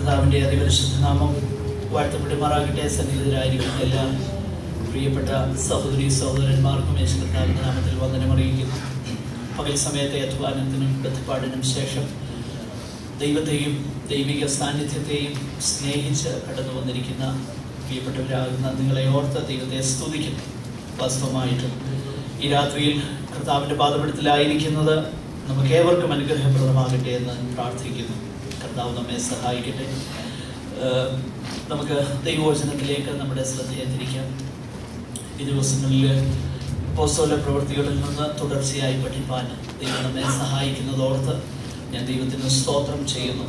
കർത്താവിൻ്റെ അതിപരിശുദ്ധ നാമം വാഴ്ത്തപ്പെടുമാറാകട്ടെ സന്നിഹിതരായിരിക്കുന്ന എല്ലാ പ്രിയപ്പെട്ട സഹോദരി സഹോദരന്മാർക്കും യേശു കർത്താവിൻ്റെ നാമത്തിൽ വന്ദനം അറിയിക്കുന്നു പകൽ സമയത്തെ അധ്വാനത്തിനും ബന്ധപ്പാടിനും ശേഷം ദൈവത്തെയും ദൈവിക സാന്നിധ്യത്തെയും സ്നേഹിച്ച് കടന്നു വന്നിരിക്കുന്ന പ്രിയപ്പെട്ടവരാകുന്ന നിങ്ങളെ ഓർത്ത് ദൈവത്തെ സ്തുതിക്കുന്നു വാസ്തവമായിട്ടും ഈ രാത്രിയിൽ കർത്താവിൻ്റെ പാദപീഠത്തിലായിരിക്കുന്നത് നമുക്ക് ഏവർക്കും അനുഗ്രഹപ്രദമാകട്ടെ എന്ന് പ്രാർത്ഥിക്കുന്നു കർത്താവ് നമ്മെ സഹായിക്കട്ടെ ഏഹ് നമുക്ക് ദൈവവചനത്തിലേക്ക് നമ്മുടെ ശ്രദ്ധയെ തിരിക്കാം ഈ ദിവസങ്ങളിൽ പോസ്റ്റോല പ്രവൃത്തികളിൽ നിന്ന് തുടർച്ചയായി പഠിപ്പാൻ ദൈവം നമ്മെ സഹായിക്കുന്നതോർത്ത് ഞാൻ ദൈവത്തിന് സ്തോത്രം ചെയ്യുന്നു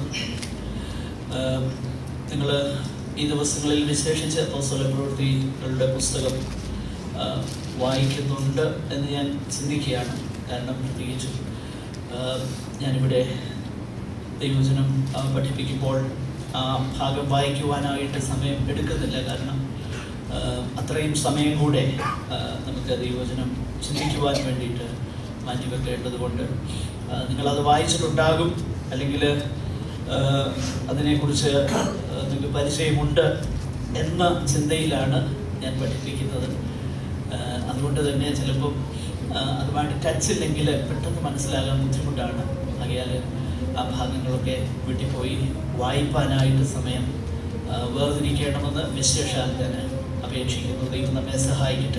നിങ്ങൾ ഈ ദിവസങ്ങളിൽ വിശേഷിച്ച് പോസ്റ്റോല പ്രവൃത്തികളുടെ പുസ്തകം ആ, വായിക്കുന്നുണ്ട് എന്ന് ഞാൻ ചിന്തിക്കുകയാണ് കാരണം പ്രത്യേകിച്ചും ആ, ഞാനിവിടെ ദൈവവചനം ആ, പഠിപ്പിക്കുമ്പോൾ ആ ഭാഗം വായിക്കുവാനായിട്ട് സമയം എടുക്കുന്നില്ല കാരണം ആ, അത്രയും സമയം കൂടെ ആ, നമുക്ക് ദൈവവചനം ചിന്തിക്കുവാൻ വേണ്ടിയിട്ട് മാറ്റിവെക്കേണ്ടതുകൊണ്ട് ആ, നിങ്ങളത് വായിച്ചിട്ടുണ്ടാകും അല്ലെങ്കിൽ ആ, അതിനെക്കുറിച്ച് ആ, നിങ്ങൾക്ക് പരിചയമുണ്ട് എന്ന ചിന്തയിലാണ് ഞാൻ പഠിപ്പിക്കുന്നത് ആ, അതുകൊണ്ട് തന്നെ ചിലപ്പം ആ, അതുമായിട്ട് ടച്ച് ഇല്ലെങ്കിൽ പെട്ടെന്ന് മനസ്സിലാകാൻ ബുദ്ധിമുട്ടാണ് ആകയാൽ ആ ഭാഗങ്ങളൊക്കെ വീട്ടിൽ പോയി വായിപ്പാനായിട്ട് സമയം ആ, വേർതിരിക്കണമെന്ന് വിശേഷാൽ തന്നെ അപേക്ഷിക്കുന്നു ദൈവം നമ്മെ സഹായിക്കട്ടെ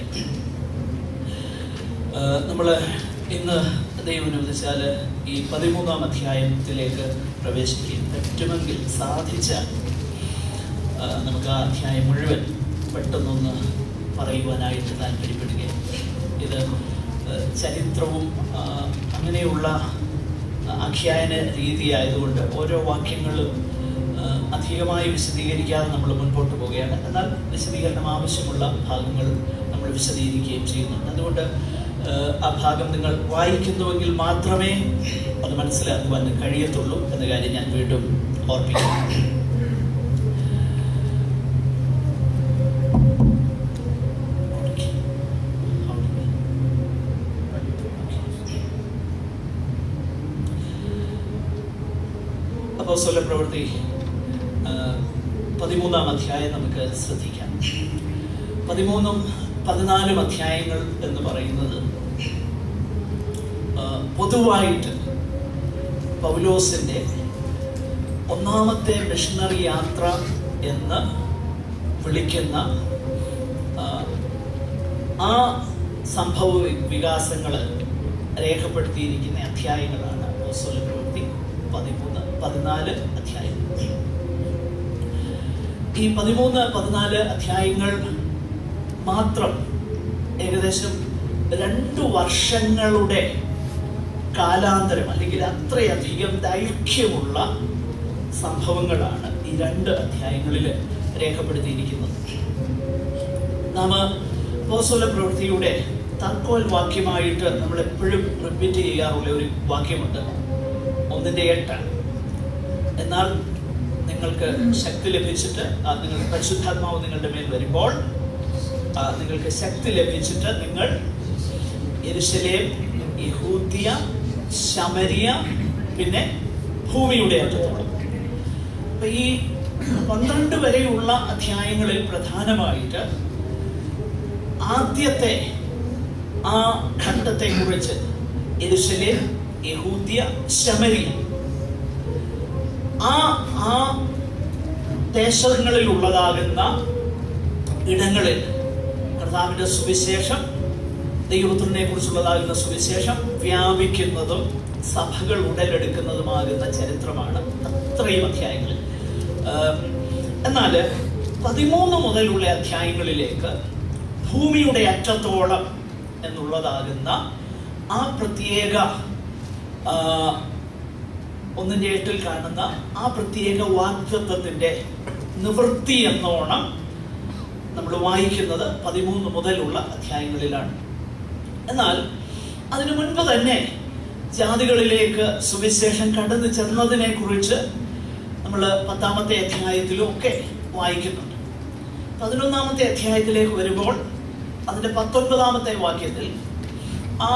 നമ്മൾ ഇന്ന് ദൈവം അനുവദിച്ചാൽ ഈ പതിമൂന്നാം അധ്യായത്തിലേക്ക് പ്രവേശിക്കുകയും പറ്റുമെങ്കിൽ സാധിച്ചാൽ ആ, നമുക്ക് ആ അധ്യായം മുഴുവൻ പെട്ടെന്നൊന്ന് പറയുവാനായിട്ട് താല്പര്യപ്പെടുകയും ഇത് ആ, ചരിത്രവും ആ, അങ്ങനെയുള്ള ആഖ്യായന രീതി ആയതുകൊണ്ട് ഓരോ വാക്യങ്ങളും ആ, അധികമായി വിശദീകരിക്കാതെ നമ്മൾ മുൻപോട്ട് പോവുകയാണ് എന്നാൽ വിശദീകരണം ആവശ്യമുള്ള ഭാഗങ്ങൾ നമ്മൾ വിശദീകരിക്കുകയും ചെയ്യുന്നുണ്ട് അതുകൊണ്ട് ആ, ആ ഭാഗം നിങ്ങൾ വായിക്കുന്നുവെങ്കിൽ മാത്രമേ അത് മനസ്സിലാക്കുവാൻ കഴിയത്തുള്ളൂ എന്ന കാര്യം ഞാൻ വീണ്ടും ഓർപ്പിക്കുന്നു അപ്പോസ്തല പ്രവൃത്തി ആ, പതിമൂന്നാം അധ്യായം നമുക്ക് ശ്രദ്ധിക്കാം പതിമൂന്നും പതിനാലും അധ്യായങ്ങൾ എന്ന് പറയുന്നത് ആ, പൊതുവായിട്ട് പൗലോസിന്റെ ഒന്നാമത്തെ മിഷണറി യാത്ര എന്ന് വിളിക്കുന്ന ആ, ആ സംഭവ വികാസങ്ങൾ രേഖപ്പെടുത്തിയിരിക്കുന്ന അധ്യായങ്ങളാണ് അപ്പോസ്തല പ്രവൃത്തി പതിമൂന്ന് പതിനാല് അധ്യായം ഈ പതിമൂന്ന് പതിനാല് അധ്യായങ്ങൾ മാത്രം ഏകദേശം രണ്ടു വർഷങ്ങളുടെ കാലാന്തരം അല്ലെങ്കിൽ അത്രയധികം ദൈർഘ്യമുള്ള സംഭവങ്ങളാണ് ഈ രണ്ട് അധ്യായങ്ങളിൽ രേഖപ്പെടുത്തിയിരിക്കുന്നത് നാം അപ്പോസ്തല പ്രവൃത്തിയുടെ തക്കോൽ വാക്യമായിട്ട് നമ്മൾ എപ്പോഴും റിപ്പീറ്റ് ചെയ്യാറുള്ള ഒരു വാക്യമുണ്ട് ഒന്നിൻ്റെ എട്ടാണ് എന്നാൽ നിങ്ങൾക്ക് ശക്തി ലഭിച്ചിട്ട് ആ നിങ്ങൾക്ക് പരിശുദ്ധാത്മാവ് നിങ്ങളുടെ മേൽ വരുമ്പോൾ ആ നിങ്ങൾക്ക് ശക്തി ലഭിച്ചിട്ട് നിങ്ങൾ യെരുശലേം യഹൂദിയ ശമരിയ പിന്നെ ഭൂമിയുടെ അറ്റത്തോളം അപ്പൊ ഈ പന്ത്രണ്ട് വരെയുള്ള അധ്യായങ്ങളിൽ പ്രധാനമായിട്ട് ആദ്യത്തെ ആ ഘട്ടത്തെ കുറിച്ച് യെരുശലേം യഹൂദ്യ ശമരിയ ആ ആ ദേശങ്ങളിൽ ഉള്ളതാകുന്ന ഇടങ്ങളിൽ കർത്താവിന്റെ സുവിശേഷം ദൈവത്തിനെ കുറിച്ചുള്ളതാകുന്ന സുവിശേഷം വ്യാപിക്കുന്നതും സഭകൾ ഉടലെടുക്കുന്നതുമാകുന്ന ചരിത്രമാണ് അത്രയും അധ്യായങ്ങളിൽ ആം, എന്നാൽ പതിമൂന്ന് മുതലുള്ള അധ്യായങ്ങളിലേക്ക് ഭൂമിയുടെ അറ്റത്തോളം എന്നുള്ളതാകുന്ന ആ പ്രത്യേക ആ, ഒന്നിൻ്റെ എട്ടിൽ കാണുന്ന ആ പ്രത്യേക വാഗ്ദത്വത്തിന്റെ നിവൃത്തി എന്നോണം നമ്മൾ വായിക്കുന്നത് പതിമൂന്ന് മുതലുള്ള അധ്യായങ്ങളിലാണ് എന്നാൽ അതിനു മുൻപ് തന്നെ ജാതികളിലേക്ക് സുവിശേഷം കടന്നു ചെന്നതിനെ കുറിച്ച് നമ്മൾ പത്താമത്തെ അധ്യായത്തിലും ഒക്കെ വായിക്കുന്നുണ്ട് പതിനൊന്നാമത്തെ അധ്യായത്തിലേക്ക് വരുമ്പോൾ അതിന്റെ പത്തൊൻപതാമത്തെ വാക്യത്തിൽ ആ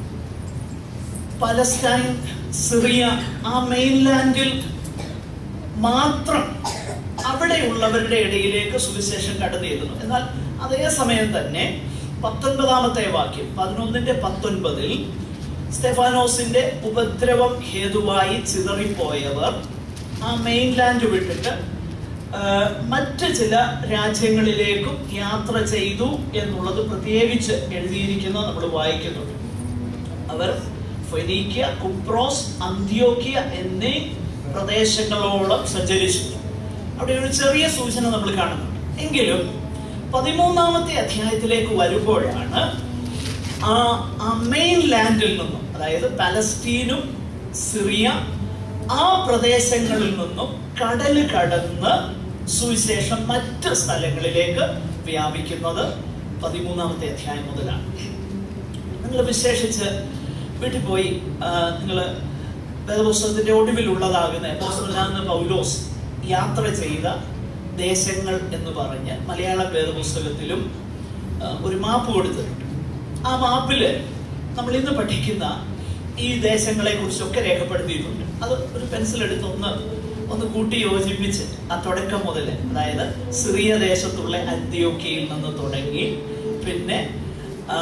പലസ്റ്റൈൻ സിറിയ ആ മെയിൻലാൻഡിൽ മാത്രം അവിടെയുള്ളവരുടെ ഇടയിലേക്ക് സുവിശേഷം കടന്നു ചെല്ലുന്നു എന്നാൽ അതേ സമയം തന്നെ പത്തൊൻപതാമത്തെ വാക്യം പതിനൊന്നിന്റെ പത്തൊൻപതിൽ സ്റ്റെഫാനോസിന്റെ ഉപദ്രവം ഹേതുവായി ചിതറിപ്പോയവർ ആ മെയിൻലാൻഡ് വിട്ടിട്ട് ആ, മറ്റ് ചില രാജ്യങ്ങളിലേക്കും യാത്ര ചെയ്തു എന്നുള്ളത് പ്രത്യേകിച്ച് എഴുതിയിരിക്കുന്നത് നമ്മൾ വായിക്കുന്നുണ്ട് അവർ ഫെനീക്യ കുപ്രോസ് അന്ത്യോക്യ എന്നീ പ്രദേശങ്ങളോളം സഞ്ചരിച്ചു അവിടെ ഒരു ചെറിയ സൂചന നമ്മൾ കാണുന്നുണ്ട് എങ്കിലും പതിമൂന്നാമത്തെ അധ്യായത്തിലേക്ക് വരുമ്പോഴാണ് ആ ആ മെയിൻ ലാൻഡിൽ നിന്നും അതായത് പലസ്തീനും സിറിയ ആ പ്രദേശങ്ങളിൽ നിന്നും കടൽ കടന്ന് സുവിശേഷം മറ്റ് സ്ഥലങ്ങളിലേക്ക് വ്യാപിക്കുന്നത് പതിമൂന്നാമത്തെ അധ്യായം മുതലാണ് നിങ്ങൾ വിശേഷിച്ച് വീട്ടിൽ പോയി നിങ്ങൾ വേദപുസ്തകത്തിന്റെ ഒടുവിലുള്ളതാകുന്ന അപ്പോസ്തലനാകുന്ന പൗലോസ് യാത്ര ചെയ്ത ദേശങ്ങൾ എന്ന് പറഞ്ഞ് മലയാള വേദപുസ്തകത്തിലും ആ, ഒരു മാപ്പ് കൊടുത്തിട്ടുണ്ട് ആ മാപ്പില് നമ്മൾ ഇന്ന് പഠിക്കുന്ന ഈ ദേശങ്ങളെ കുറിച്ചൊക്കെ രേഖപ്പെടുത്തിയിട്ടുണ്ട് അത് ഒരു പെൻസിൽ എടുത്ത് ഒന്ന് ഒന്ന് കൂട്ടി യോജിപ്പിച്ച് ആ തുടക്കം മുതൽ അതായത് സിറിയ ദേശത്തുള്ള അന്ത്യോക്കയിൽ നിന്ന് തുടങ്ങി പിന്നെ ആ,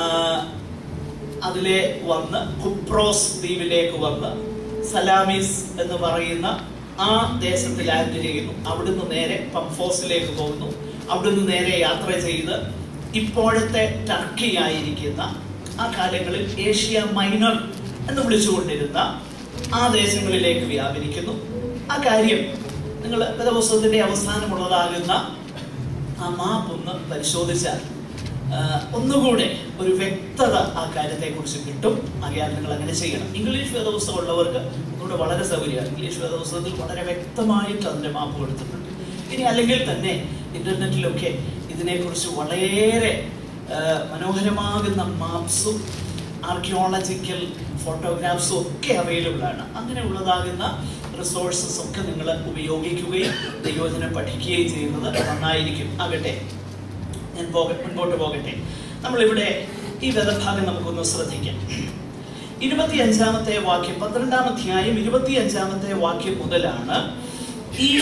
അതിലെ വന്ന് കുപ്രോസ് ദ്വീപിലേക്ക് വന്ന് സലാമിസ് എന്ന് പറയുന്ന ആ ദേശത്ത് ലാൻഡ് ചെയ്യുന്നു അവിടുന്ന് നേരെ പംഫോസിലേക്ക് പോകുന്നു അവിടുന്ന് നേരെ യാത്ര ചെയ്ത് ഇപ്പോഴത്തെ ടർക്കി ആയിരിക്കുന്ന ആ കാലങ്ങളിൽ ഏഷ്യ മൈനർ എന്ന് വിളിച്ചുകൊണ്ടിരുന്ന ആ ദേശങ്ങളിലേക്ക് വ്യാപരിക്കുന്നു ആ കാര്യം നിങ്ങൾ വേദപുസ്തകത്തിന്റെ അവസാനമുള്ളതാകുന്ന ആ മാപ്പ് ഒന്ന് പരിശോധിച്ചാൽ ആ, ഒന്നുകൂടെ ഒരു വ്യക്തത ആ കാര്യത്തെക്കുറിച്ച് കിട്ടും ആകയാൽ നിങ്ങൾ അങ്ങനെ ചെയ്യണം ഇംഗ്ലീഷ് വേദപുസ്തകം ഉള്ളവർക്ക് ഒന്നുകൂടെ വളരെ സൗകര്യമാണ് ഇംഗ്ലീഷ് വേദപുസ്തകത്തിൽ വളരെ വ്യക്തമായിട്ട് അതിന്റെ മാപ്പ് കൊടുത്തിട്ടുണ്ട് ഇനി അല്ലെങ്കിൽ തന്നെ ഇന്റർനെറ്റിലൊക്കെ ഇതിനെക്കുറിച്ച് വളരെ ആ, മനോഹരമാകുന്ന മാപ്സും ആർക്കിയോളജിക്കൽ ഫോട്ടോഗ്രാഫ്സും ഒക്കെ അവൈലബിൾ ആണ് അങ്ങനെയുള്ളതാകുന്ന റിസോഴ്സസ് ഒക്കെ നിങ്ങൾ ഉപയോഗിക്കുകയും ദൈവജനം പഠിക്കുകയും ചെയ്യുന്നത് നന്നായിരിക്കും ആകട്ടെ ഞാൻ പോക മുൻപോട്ട് പോകട്ടെ നമ്മളിവിടെ ഈ വേദഭാഗം നമുക്കൊന്ന് ശ്രദ്ധിക്കാം ഇരുപത്തി അഞ്ചാമത്തെ വാക്യം പന്ത്രണ്ടാം അധ്യായം ഇരുപത്തി അഞ്ചാമത്തെ വാക്യം മുതലാണ് ഈ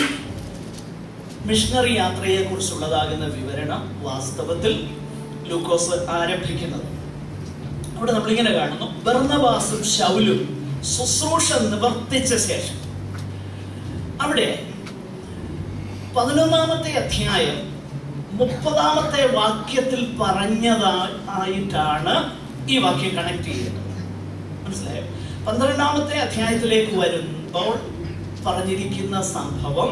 മിഷണറി യാത്രയെ കുറിച്ചുള്ളതാകുന്ന വിവരണം വാസ്തവത്തിൽ ലൂക്കോസ് ആരംഭിക്കുന്നത് അവിടെ നമ്മളിങ്ങനെ കാണുന്നു ബർണബാസും ശൗലും ശുശ്രൂഷ നിവർത്തിച്ച ശേഷം അവിടെ പതിനൊന്നാമത്തെ അധ്യായം മുപ്പതാമത്തെ വാക്യത്തിൽ പറഞ്ഞതായിട്ടാണ് ഈ വാക്യം കണക്ട് ചെയ്യുന്നത് മനസ്സിലായോ പന്ത്രണ്ടാമത്തെ അധ്യായത്തിലേക്ക് വരുമ്പോൾ പറഞ്ഞിരിക്കുന്ന സംഭവം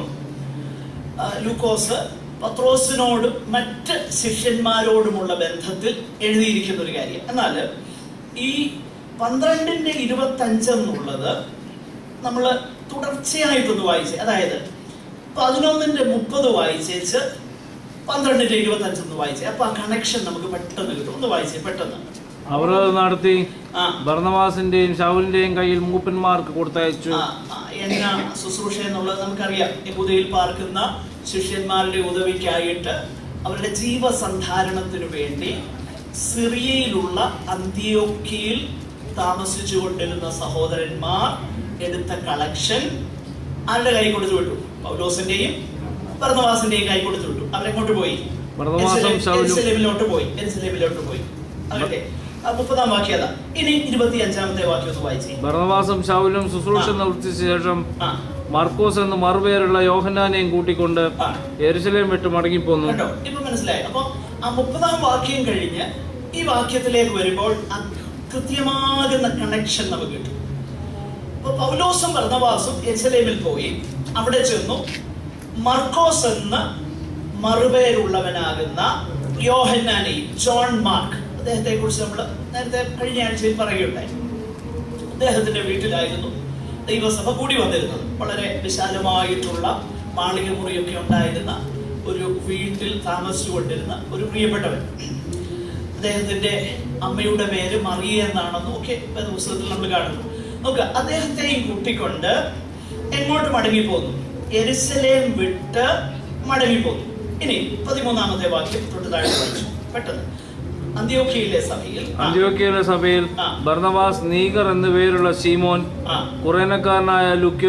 ആ, ലൂക്കോസ് പത്രോസിനോടും മറ്റ് ശിഷ്യന്മാരോടുമുള്ള ബന്ധത്തിൽ എഴുതിയിരിക്കുന്ന ഒരു കാര്യം എന്നാൽ ഈ പന്ത്രണ്ടിന്റെ ഇരുപത്തഞ്ച് എന്നുള്ളത് നമ്മൾ തുടർച്ചയായിട്ടൊന്ന് വായിച്ച് അതായത് പതിനൊന്നിന്റെ മുപ്പത് വായിച്ചേച്ച് പന്ത്രണ്ടിന്റെ ഇരുപത്തഞ്ച് ഒന്ന് വായിച്ചേ അപ്പൊ ആ കണക്ഷൻ നമുക്ക് പെട്ടെന്ന് കിട്ടും ഒന്ന് വായിച്ചേ പെട്ടെന്ന് അവർ അത് നടത്തി ആ ഭർണവാസിന്റെയും ശൗലിന്റെയും കയ്യിൽ മൂപ്പന്മാർക്ക് കൊടുത്തയച്ചു ആ, ആ, എന്നാ ശുശ്രൂഷ എന്നുള്ളത് നമുക്കറിയാം യഹൂദയിൽ പാർക്കുന്ന ശിഷ്യന്മാരുടെ ഉദവിക്കായിട്ട് അവരുടെ ജീവസന്ധാരണത്തിനു വേണ്ടി സിറിയയിലുള്ള അന്ത്യോക്കിയിൽ താമസിച്ചു കൊണ്ടിരുന്ന സഹോദരന്മാർ എടുത്ത കളക്ഷൻ ആരുടെ കൈ കൊടുത്തു വിട്ടു പൗലോസിന്റെയും ഭർണവാസിന്റെയും കൈ കൊടുത്തു വിട്ടു അവരെങ്ങോട്ട് പോയി ഭർണവാസും എരുസലേം- ശൗലും എരുസലേമിലോട്ട് പോയി എരുസലേമിലോട്ട് പോയി ആകട്ടെ ആ മുപ്പതാം വാക്യം അതാ ഇനി ഇരുപത്തി അഞ്ചാമത്തെ വാക്യം ഒന്ന് വായിച്ചേ ഭർണവാസും ശൗലും ശുശ്രൂഷ ആ. നിർത്തിച്ച ശേഷം ആ മർക്കോസ് എന്ന് മറുപേരുള്ള യോഹന്നാനെയും കൂട്ടിക്കൊണ്ട് ആ എരുസലേം വിട്ട് മടങ്ങിപ്പോന്നു കേട്ടോ ഇപ്പൊ മനസ്സിലായി അപ്പൊ ആ മുപ്പതാം വാക്യം കഴിഞ്ഞ് ഈ വാക്യത്തിലേക്ക് വരുമ്പോൾ ആ കൃത്യമാകുന്ന കണക്ഷൻ നമുക്ക് കിട്ടും അപ്പൊ പൗലോസും ഭർണവാസും എരുസലേമിൽ പോയി അവിടെ ചെന്നു മർക്കോസ് എന്ന മറുപേരുള്ളവനാകുന്ന യോഹന്നാനെയും ജോൺ മാർക്ക് അദ്ദേഹത്തെ കുറിച്ച് നമ്മൾ നേരത്തെ കഴിഞ്ഞ ആഴ്ചയിൽ പറയുകയുണ്ടായി അദ്ദേഹത്തിന്റെ വീട്ടിലായിരുന്നു ദൈവസഭ കൂടി വന്നിരുന്നത് വളരെ വിശാലമായിട്ടുള്ള മാളിക മുറിയൊക്കെ ഉണ്ടായിരുന്ന ഒരു വീട്ടിൽ താമസിച്ചുകൊണ്ടിരുന്ന ഒരു പ്രിയപ്പെട്ടവൻ അദ്ദേഹത്തിന്റെ അമ്മയുടെ പേര് മറിയ എന്നാണെന്നും ഒക്കെ പുസ്തകത്തിൽ നമ്മൾ കാണുന്നു നോക്കുക അദ്ദേഹത്തെയും കൂട്ടിക്കൊണ്ട് എങ്ങോട്ട് മടങ്ങി പോന്നു എരുസലേം വിട്ട് മടങ്ങി പോന്നു ഇനി പതിമൂന്നാമത്തെ വാക്യം തൊട്ട് താഴെ വായിച്ചു പെട്ടെന്ന് അന്ത്യോഖ്യയിലെ സഭയിൽ ആ, അന്ത്യോക്യയിലെ സഭയിൽ ആ. ഭർണവാസ് നീഗർ എന്നു പേരുള്ള സീമോൻ ആ കുറേനക്കാരനായ ലുക്യോസ്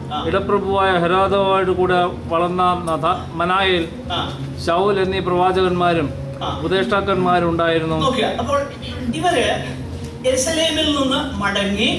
ആ. ഇടപ്രഭുവായ ഹെരോദവുമായിട്ട് കൂടെ വളർന്ന നഥ മനായേൽ ആ ശൗൽ എന്നീ പ്രവാചകന്മാരും ആ. ഉപദേഷ്ടാക്കന്മാരും ഉണ്ടായിരുന്നു നോക്കുക അപ്പോൾ ഇവര് എരുസലേമിൽ നിന്ന് മടങ്ങി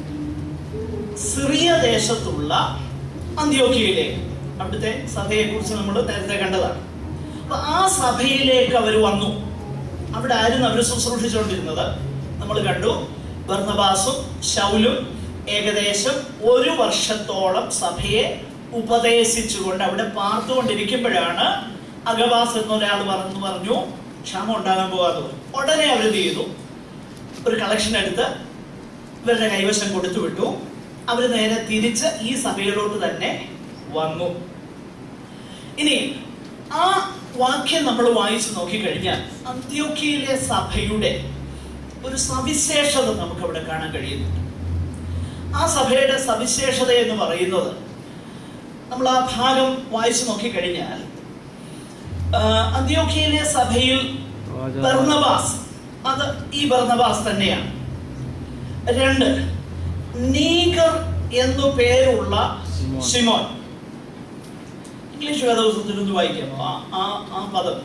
സിറിയ ദേശത്തുള്ള അന്ത്യോക്കിയയിലേക്ക് അവിടുത്തെ സഭയെ കുറിച്ച് നമ്മൾ നേരത്തെ കണ്ടതാണ് അപ്പൊ ആ സഭയിലേക്ക് അവർ വന്നു അവിടെ ആയിരുന്നു അവർ ശുശ്രൂഷിച്ചുകൊണ്ടിരുന്നത് നമ്മൾ കണ്ടു ബർണബാസും ശൗലും ഏകദേശം ഒരു വർഷത്തോളം സഭയെ ഉപദേശിച്ചുകൊണ്ട് അവിടെ പാർത്തുകൊണ്ടിരിക്കുമ്പോഴാണ് അഗവാസ് എന്നൊരാൾ പറഞ്ഞു പറഞ്ഞു ക്ഷാമം ഉണ്ടാകാൻ പോകാതെ ഉടനെ അവർ എന്ത് ചെയ്തു ഒരു കളക്ഷൻ എടുത്ത് ഇവരുടെ കൈവശം കൊടുത്തു വിട്ടു അവർ നേരെ തിരിച്ച് ഈ സഭയിലോട്ട് തന്നെ വന്നു ഇനി ആ വാക്യം നമ്മൾ വായിച്ചു നോക്കിക്കഴിഞ്ഞാൽ അന്ത്യോക്കിയിലെ സഭയുടെ ഒരു സവിശേഷത നമുക്ക് അവിടെ കാണാൻ കഴിയുന്നു ആ സഭയുടെ സവിശേഷത എന്ന് പറയുന്നത് നമ്മൾ ആ ഭാഗം വായിച്ചു നോക്കിക്കഴിഞ്ഞാൽ ആ, അന്ത്യോക്കിയയിലെ സഭയിൽ ബർണബാസ് അത് ഈ ബർണബാസ് തന്നെയാണ് രണ്ട് നീഗർ എന്നു പേരുള്ള സിമോൻ. സിമോൻ ഇംഗ്ലീഷ് വേദപുസ്തകത്തിൽ ഒന്ന് വായിക്കാമോ ആ ആ ആ പദം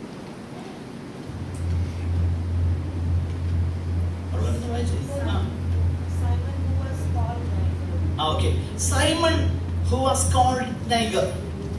അവിടെ ഒന്ന് വായിച്ചേ. ആ. Simon who was called Niger. ആ okay Simon who was called Niger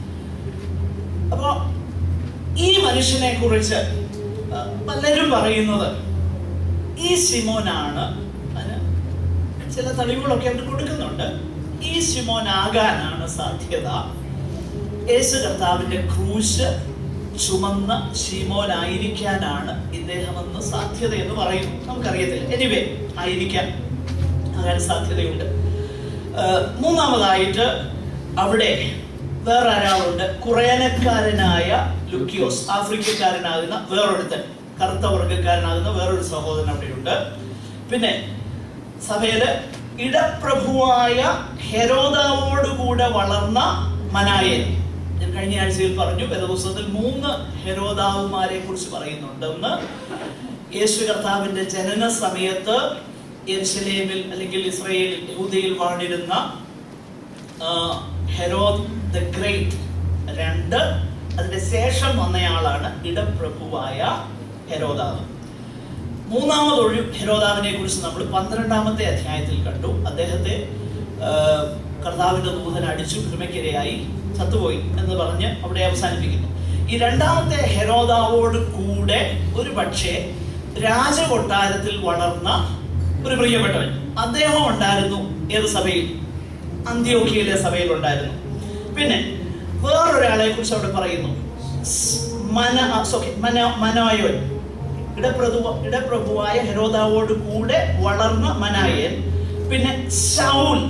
അപ്പോ ഈ മനുഷ്യനെ കുറിച്ച് ആ, പലരും പറയുന്നത് ഈ സിമോനാണ് അതിന് ചില തെളിവുകളൊക്കെ അവർ കൊടുക്കുന്നുണ്ട് ഈ സിമോൻ ആകാനാണ് സാധ്യത യേശു കർത്താവിന്റെ ക്രൂശ് ചുമന്ന ശിമോനായിരിക്കാനാണ് ഇദ്ദേഹമെന്ന് സാധ്യത എന്ന് പറയുന്നു നമുക്കറിയത്തില്ല എനിവേ ആയിരിക്കാം ആകാൻ സാധ്യതയുണ്ട് ആ, മൂന്നാമതായിട്ട് അവിടെ വേറെ ഒരാളുണ്ട് കുറേനക്കാരനായ ലുക്കിയോസ് ആഫ്രിക്കക്കാരനാകുന്ന വേറൊരുത്തൻ കറുത്ത വർഗ്ഗക്കാരനാകുന്ന വേറൊരു സഹോദരൻ അവിടെയുണ്ട് പിന്നെ സഭയില് ഇടപ്രഭുവായ ഹെരോദാവോടുകൂടെ വളർന്ന മനായൻ ഞാൻ കഴിഞ്ഞ ആഴ്ചയിൽ പറഞ്ഞു വേദപുസ്തകത്തിൽ മൂന്ന് ഹെരോദാവുമാരെ കുറിച്ച് പറയുന്നുണ്ടെന്ന് യേശു കർത്താവിന്റെ ജനന സമയത്ത് യെരുശലേമിൽ അല്ലെങ്കിൽ ഇസ്രയേലിൽ യഹൂദയിൽ വാണിരുന്ന ആ, ഹെരോദ് ദ ഗ്രേറ്റ് രണ്ട് അതിന്റെ ശേഷം വന്നയാളാണ് ഇടപ്രഭുവായ ഹെരോദാവ് മൂന്നാമതൊരു ഹെരോദാവിനെ കുറിച്ച് നമ്മൾ പന്ത്രണ്ടാമത്തെ അധ്യായത്തിൽ കണ്ടു അദ്ദേഹത്തെ ആ, കർത്താവിന്റെ ദൂതൻ അടിച്ചു കൃമയ്ക്കിരയായി ചത്തുപോയി എന്ന് പറഞ്ഞ് അവിടെ അവസാനിപ്പിക്കുന്നു ഈ രണ്ടാമത്തെ ഹെരോദാവോട് കൂടെ ഒരു പക്ഷേ രാജകൊട്ടാരത്തിൽ വളർന്ന ഒരു പ്രിയപ്പെട്ടവൻ അദ്ദേഹം ഉണ്ടായിരുന്നു ഏത് സഭയിൽ അന്ത്യോക്കിയയിലെ സഭയിൽ ഉണ്ടായിരുന്നു പിന്നെ വേറൊരാളെ കുറിച്ച് അവിടെ പറയുന്നു സ് മന സോറി മന മനായോൻ ഇടപ്രഭു ഇടപ്രഭുവായ ഹെരോദാവോട് കൂടെ വളർന്ന മനായൻ പിന്നെ ശൗൽ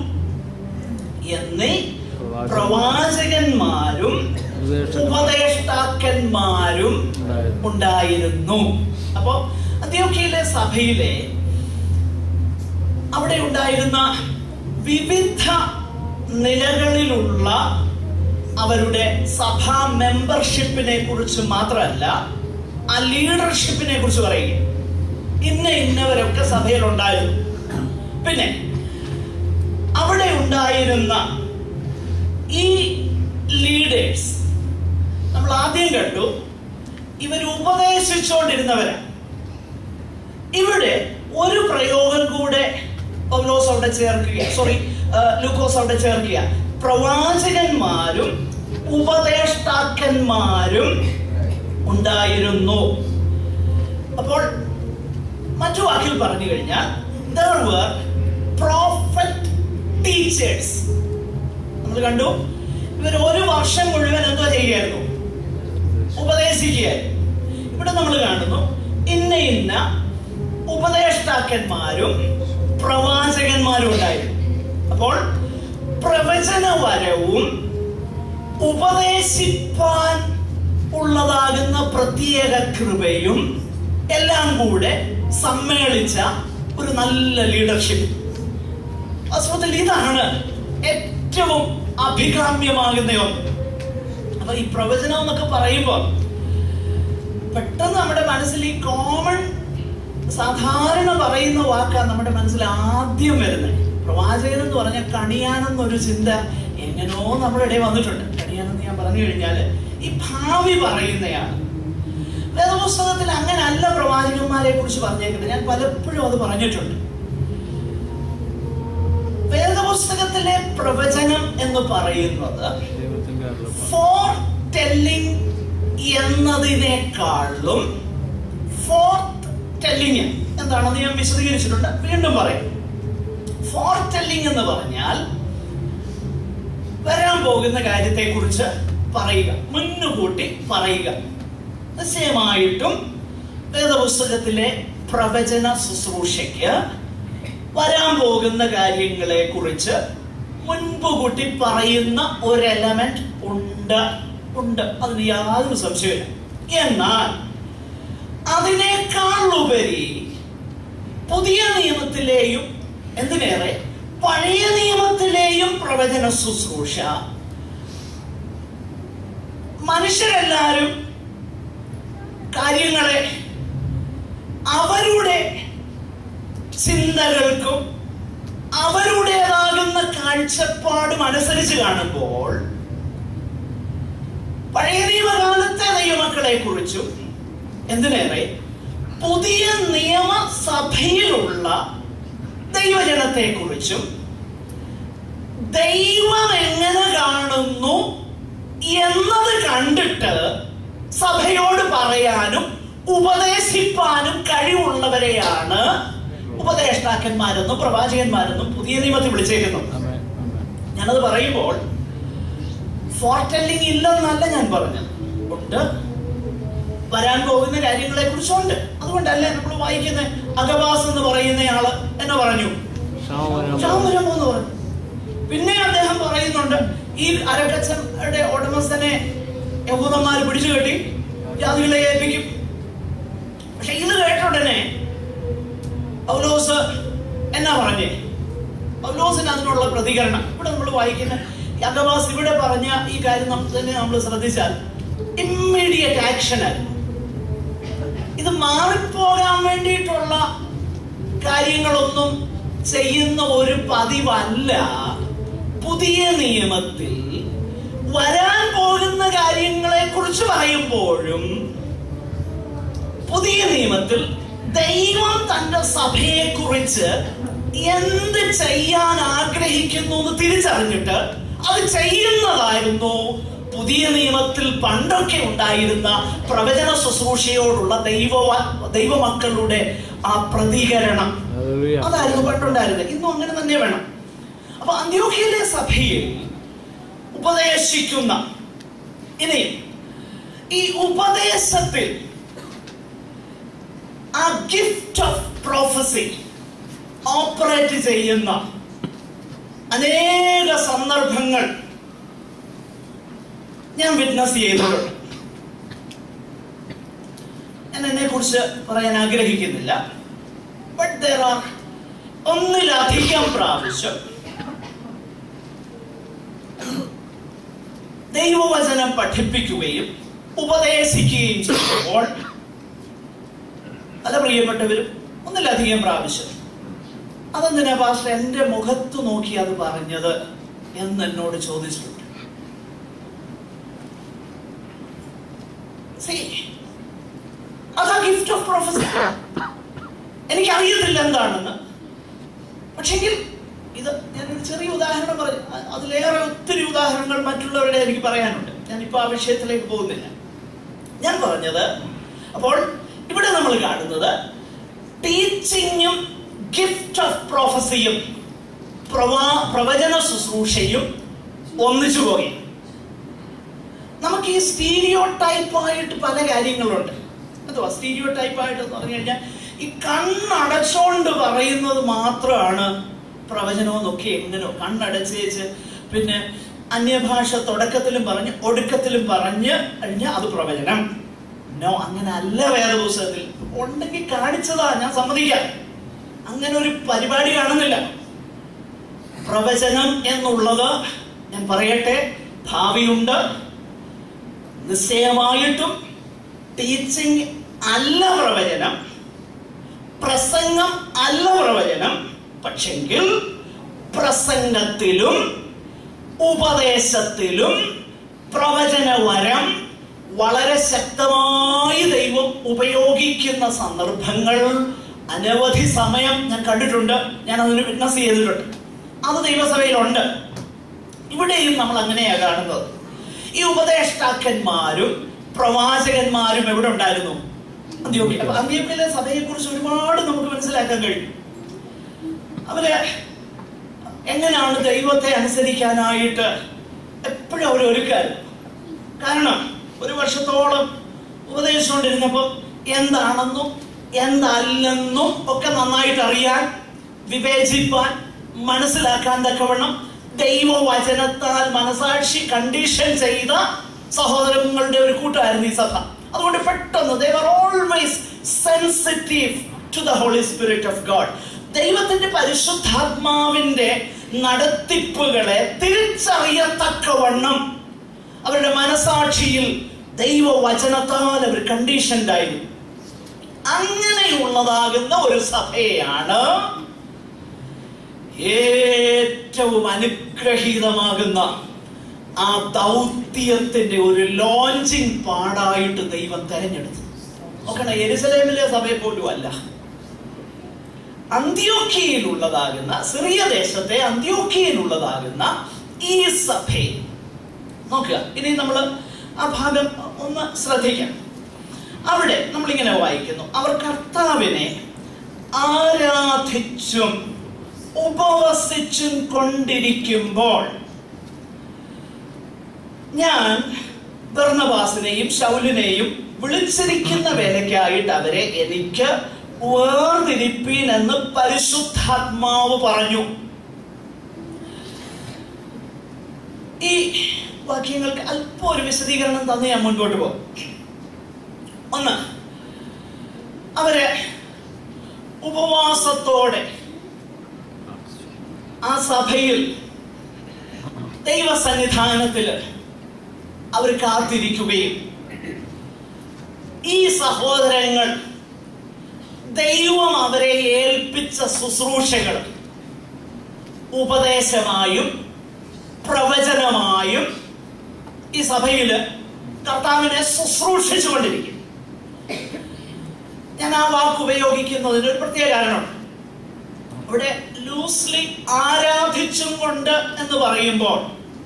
എന്നീ പ്രവാചകന്മാരും ഉപദേഷ്ടാക്കന്മാരും ഉണ്ടായിരുന്നു അപ്പോ അന്ത്യോക്കിയയിലെ സഭയിലെ അവിടെ ഉണ്ടായിരുന്ന വിവിധ നിലകളിലുള്ള അവരുടെ സഭാ മെമ്പർഷിപ്പിനെ കുറിച്ച് മാത്രമല്ല ആ ലീഡർഷിപ്പിനെ കുറിച്ച് പറയുക ഇന്ന ഇന്നവരൊക്കെ സഭയിൽ ഉണ്ടായിരുന്നു പിന്നെ അവിടെ ഉണ്ടായിരുന്ന ഈ ലീഡേഴ്സ് നമ്മൾ ആദ്യം കണ്ടു ഇവർ ഉപദേശിച്ചുകൊണ്ടിരുന്നവരാണ് ഇവിടെ ഒരു പ്രയോഗം കൂടെ പൗലോസ് അവിടെ ചേർക്കുക സോറി ലൂക്കോസ് അവിടെ ചേർക്കുക പ്രവാചകന്മാരും ഉപദേഷ്ടാക്കന്മാരും ഉണ്ടായിരുന്നു അപ്പോൾ മറ്റു വാക്കിൽ പറഞ്ഞു കഴിഞ്ഞാൽ there were prophet teachers നമ്മൾ കണ്ടു ഇവർ ഒരു വർഷം മുഴുവൻ എന്തോ ചെയ്യുകയായിരുന്നു ഉപദേശിക്കുകയായിരുന്നു ഇവിടെ നമ്മൾ കാണുന്നു ഇന്ന ഇന്ന ഉപദേഷ്ടാക്കന്മാരും പ്രവാചകന്മാരും ഉണ്ടായിരുന്നു അപ്പോൾ പ്രവചനവരവും ഉപദേശിപ്പാൻ ഉള്ളതാകുന്ന പ്രത്യേക കൃപയും എല്ലാം കൂടെ സമ്മേളിച്ച ഒരു നല്ല ലീഡർഷിപ്പ് വാസ്തവത്തിൽ ഇതാണ് ഏറ്റവും അഭികാമ്യമാകുന്ന ഒന്ന് അപ്പൊ ഈ പ്രവചനം എന്നൊക്കെ പറയുമ്പോൾ പെട്ടെന്ന് നമ്മുടെ മനസ്സിൽ ഈ കോമൺ സാധാരണ പറയുന്ന വാക്കാണ് നമ്മുടെ മനസ്സിൽ ആദ്യം വരുന്നത് പ്രവാചകൻ എന്ന് പറഞ്ഞ കണിയാനെന്നൊരു ചിന്ത എങ്ങനെയോ നമ്മുടെ ഇടയിൽ വന്നിട്ടുണ്ട് കണിയാനെന്ന് ഞാൻ പറഞ്ഞു കഴിഞ്ഞാൽ ഈ ഭാവി പറയുന്നയാണ് വേദപുസ്തകത്തിൽ അങ്ങനെ അല്ല പ്രവാചകന്മാരെ കുറിച്ച് പറഞ്ഞേക്കുന്നത് ഞാൻ പലപ്പോഴും അത് പറഞ്ഞിട്ടുണ്ട് വേദപുസ്തകത്തിലെ പ്രവചനം എന്ന് പറയുന്നത് ദൈവത്തിന്റെ അരുളപ്പാട് ഫോർ ടെല്ലിംഗ് എന്നതിനേക്കാളും ഫോർത്ത് ടെല്ലിംഗ് എന്താണെന്ന് ഞാൻ വിശദീകരിച്ചിട്ടുണ്ട് വീണ്ടും പറയാം ഫോർ ടെല്ലിംഗ് എന്ന് പറഞ്ഞാൽ വരാൻ പോകുന്ന കാര്യത്തെ കുറിച്ച് പറയുക മുന്നുകൂട്ടി പറയുക നിശ്ചയമായിട്ടും വേദപുസ്തകത്തിലെ പ്രവചന ശുശ്രൂഷയ്ക്ക് വരാൻ പോകുന്ന കാര്യങ്ങളെ കുറിച്ച് മുൻപ് കൂട്ടി പറയുന്ന ഒരു എലമെന്റ് ഉണ്ട് ഉണ്ട് അതിന് യാതൊരു സംശയമില്ല എന്നാൽ അതിനേക്കാൾ ഉപരി പുതിയ നിയമത്തിലെയും എന്തിനേറെ പഴയ നിയമത്തിലെയും പ്രവചന ശുശ്രൂഷ മനുഷ്യരെല്ലാവരും കാര്യങ്ങളെ അവരുടെ ചിന്തകൾക്കും അവരുടേതാകുന്ന കാഴ്ചപ്പാടും അനുസരിച്ച് കാണുമ്പോൾ പഴയ നിയമകാലത്തെ ദൈവമക്കളെ കുറിച്ചും എന്തിനേറെ പുതിയ നിയമസഭയിലുള്ള ദൈവജനത്തെ കുറിച്ചും ദൈവം എങ്ങനെ കാണുന്നു എന്നത് കണ്ടിട്ട് സഭയോട് പറയാനും ഉപദേശിപ്പാനും കഴിവുള്ളവരെയാണ് ഉപദേഷ്ടാക്കന്മാരെന്നും പ്രവാചകന്മാരെന്നും പുതിയ നിയമത്തിൽ വിളിച്ചേക്കുന്നു ആമേൻ ആമേൻ ഞാനത് പറയുമ്പോൾ ഫോർടെല്ലിംഗ് ഇല്ലെന്നല്ല ഞാൻ പറഞ്ഞത് ഉണ്ട് വരാൻ പോകുന്ന കാര്യങ്ങളെ കുറിച്ചുണ്ട് അതുകൊണ്ടല്ലേ നമ്മൾ വായിക്കുന്ന അഗവാസ് എന്ന് പറയുന്നയാള് എന്നെ പറഞ്ഞു ക്ഷാമം ക്ഷാമരമോ എന്ന് പറഞ്ഞു പിന്നെ അദ്ദേഹം പറയുന്നുണ്ട് ഈ അരക്കച്ചയുടെ ഉടമസ്ഥനെ യഹൂദന്മാർ പിടിച്ചു കെട്ടി ജാതികളെ ഏൽപ്പിക്കും പക്ഷെ ഇത് കേട്ട ഉടനെ പൗലോസ് എന്നാ പറഞ്ഞേ പൗലോസിന് അതിനുള്ള പ്രതികരണം ഇവിടെ നമ്മൾ വായിക്കുന്ന യഗവാസ് ഇവിടെ പറഞ്ഞ ഈ കാര്യം നമ്മൾ തന്നെ നമ്മൾ ശ്രദ്ധിച്ചാൽ ഇമ്മീഡിയറ്റ് ആക്ഷൻ ആയിരുന്നു ഇത് മാറിപ്പോകാൻ വേണ്ടിയിട്ടുള്ള കാര്യങ്ങളൊന്നും ചെയ്യുന്ന ഒരു പതിവല്ല പുതിയ നിയമത്തിൽ വരാൻ പോകുന്ന കാര്യങ്ങളെ കുറിച്ച് പറയുമ്പോഴും പുതിയ നിയമത്തിൽ ദൈവം തന്റെ സഭയെ കുറിച്ച് എന്ത് ചെയ്യാൻ ആഗ്രഹിക്കുന്നു എന്ന് തിരിച്ചറിഞ്ഞിട്ട് അത് ചെയ്യുന്നതായിരുന്നു പുതിയ നിയമത്തിൽ പണ്ടൊക്കെ ഉണ്ടായിരുന്ന പ്രവചന ശുശ്രൂഷയോടുള്ള ദൈവ ദൈവമക്കളുടെ ആ പ്രതികരണം ഹല്ലേലൂയ അതായിരുന്നു പണ്ടുണ്ടായിരുന്നത് ഇന്നും അങ്ങനെ തന്നെ വേണം അപ്പൊ അന്ത്യോഖ്യയിലെ സഭയിൽ ഉപദേശിക്കുന്ന ഇനി ഈ ഉപദേശത്തിൽ ആ ഗിഫ്റ്റ് ഓഫ് പ്രോഫസി ഓപ്പറേറ്റ് ചെയ്യുന്ന അനേക സന്ദർഭങ്ങൾ ഞാൻ വിറ്റ്നസ് ചെയ്തിട്ടുണ്ട് ഞാൻ എന്നെ കുറിച്ച് പറയാൻ ആഗ്രഹിക്കുന്നില്ല ബട്ട് there are ഒന്നിലധികം പ്രാവശ്യം ദൈവവചനം പഠിപ്പിക്കുകയും ഉപദേശിക്കുകയും ചെയ്യുമ്പോൾ പല പ്രിയപ്പെട്ടവരും ഒന്നിലധികം പ്രാവശ്യം അതെന്തിനാ പാസ്റ്റർ എന്റെ മുഖത്ത് നോക്കി അത് പറഞ്ഞത് എന്ന് എന്നോട് ചോദിച്ചിട്ടുണ്ട് See, അതാ ഗിഫ്റ്റ് ഓഫ് പ്രൊഫസർ എനിക്കറിയത്തില്ല എന്താണെന്ന് പക്ഷെങ്കിൽ ഇത് ഞാനൊരു ചെറിയ ഉദാഹരണം പറഞ്ഞു അ- അതിലേറെ ഒത്തിരി ഉദാഹരണങ്ങൾ മറ്റുള്ളവരുടെ എനിക്ക് പറയാനുണ്ട് ഞാനിപ്പോൾ ആ വിഷയത്തിലേക്ക് പോകുന്നില്ല ഞാൻ പറഞ്ഞത് അപ്പോൾ ഇവിടെ നമ്മൾ കാണുന്നത് ടീച്ചിങ്ങും ഗിഫ്റ്റ് ഓഫ് പ്രോഫസിയും പ്രവാ പ്രവചന ശുശ്രൂഷയും ഒന്നിച്ചു പോകുകയും നമുക്ക് ഈ സ്റ്റീരിയോ ടൈപ്പായിട്ട് പല കാര്യങ്ങളുണ്ട് എന്തുവാ സ്റ്റീരിയോ ടൈപ്പായിട്ട് എന്ന് പറഞ്ഞു കഴിഞ്ഞാൽ ഈ കണ്ണടച്ചോണ്ട് പറയുന്നത് മാത്രമാണ് പ്രവചനമെന്നൊക്കെ എങ്ങനെയോ കണ്ണടച്ചേച്ച് പിന്നെ അന്യഭാഷ തുടക്കത്തിലും പറഞ്ഞ് ഒടുക്കത്തിലും പറഞ്ഞ് കഴിഞ്ഞാൽ അത് പ്രവചനം നോ അങ്ങനെ അല്ല വേറെ പുസ്തകത്തിൽ ഉണ്ടെങ്കിൽ കാണിച്ചതാ ഞാൻ സമ്മതിക്കാം അങ്ങനെ ഒരു പരിപാടി കാണുന്നില്ല പ്രവചനം എന്നുള്ളത് ഞാൻ പറയട്ടെ ഭാവിയുണ്ട് നിശ്ചയമായിട്ടും ടീച്ചിങ് അല്ല പ്രവചനം പ്രസംഗം അല്ല പ്രവചനം പക്ഷെങ്കിൽ പ്രസംഗത്തിലും ഉപദേശത്തിലും പ്രവചനവരം വളരെ ശക്തമായി ദൈവം ഉപയോഗിക്കുന്ന സന്ദർഭങ്ങൾ അനവധി സമയം ഞാൻ കണ്ടിട്ടുണ്ട് ഞാൻ അതിന് വിറ്റ്നസ് ചെയ്തിട്ടുണ്ട് അത് ദൈവസഭയിലുണ്ട് ഇവിടെയും നമ്മൾ അങ്ങനെയാ കാണുന്നത് ഈ ഉപദേഷ്ടാക്കന്മാരും പ്രവാചകന്മാരും എവിടെ ഉണ്ടായിരുന്നു അന്ത്യോക്യ അപ്പൊ അന്ത്യോക്യയിലെ സഭയെ കുറിച്ച് ഒരുപാട് നമുക്ക് മനസ്സിലാക്കാൻ കഴിയും അവര് എങ്ങനെയാണ് ദൈവത്തെ അനുസരിക്കാനായിട്ട് എപ്പോഴും അവർ ഒരുക്കായിരുന്നു കാരണം ഒരു വർഷത്തോളം ഉപദേശിച്ചുകൊണ്ടിരുന്നപ്പോൾ എന്താണെന്നും എന്തല്ലെന്നും ഒക്കെ നന്നായിട്ട് അറിയാൻ വിവേചിപ്പാൻ മനസ്സിലാക്കാൻ തക്കവണ്ണം ദൈവവചനത്താൽ മനസാക്ഷി കണ്ടീഷൻ ചെയ്ത സഹോദരങ്ങളുടെ ഒരു കൂട്ടമായിരുന്നു ഈ സഭ അതുകൊണ്ട് പെട്ടെന്ന് they were always sensitive to the holy spirit of god ദൈവത്തിന്റെ പരിശുദ്ധാത്മാവിന്റെ നടത്തിപ്പുകളെ തിരിച്ചറിയത്തക്കവണ്ണം അവരുടെ മനസാക്ഷിയിൽ ദൈവവചനത്താൽ അവർ കണ്ടീഷൻഡ് ആയിരുന്നു അങ്ങനെയുള്ളതാകുന്ന ഒരു സഭയാണ് ഏറ്റവും അനുഗ്രഹീതമാകുന്ന ആ ദൗത്യത്തിന്റെ ഒരു ലോഞ്ചിങ് പാടായിട്ട് ദൈവം തെരഞ്ഞെടുത്തു നോക്കണ എരുസലേമിലെ സഭയെ പോലും അല്ല അന്ത്യോക്കിയയിലുള്ളതാകുന്ന സിറിയ ദേശത്തെ അന്ത്യോക്കിയയിലുള്ളതാകുന്ന ഈ സഭയെ നോക്കുക ഇനി നമ്മൾ ആ ഭാഗം ഒന്ന് ശ്രദ്ധിക്കാം അവിടെ നമ്മളിങ്ങനെ വായിക്കുന്നു അവർ കർത്താവിനെ ആരാധിച്ചും ഉപവസിച്ചും കൊണ്ടിരിക്കുമ്പോൾ ഞാൻ ബർണബാസിനെയും ശൗലിനെയും വിളിച്ചിരിക്കുന്ന വേലയ്ക്കായിട്ട് അവരെ എനിക്ക് വേർതിരിപ്പീൻ എന്ന് പരിശുദ്ധാത്മാവ് പറഞ്ഞു ഈ വാക്യങ്ങൾക്ക് അല്പം ഒരു വിശദീകരണം തന്ന് ഞാൻ മുൻപോട്ട് പോകും ഒന്ന് അവര് ഉപവാസത്തോടെ ആ സഭയിൽ ദൈവസന്നിധാനത്തില് അവർ കാത്തിരിക്കുകയും ഈ സഹോദരങ്ങൾ ദൈവം അവരെ ഏൽപ്പിച്ച ശുശ്രൂഷകൾ ഉപദേശമായും പ്രവചനമായും ഈ സഭയിൽ കർത്താവിനെ ശുശ്രൂഷിച്ചുകൊണ്ടിരിക്കും ഞാൻ ആ വാക്ക് ഉപയോഗിക്കുന്നതിന് ഒരു പ്രത്യേക കാരണമുണ്ട് ഇവിടെ ലൂസ്ലി ആരാധിച്ചും കൊണ്ട് എന്ന് പറയുമ്പോൾ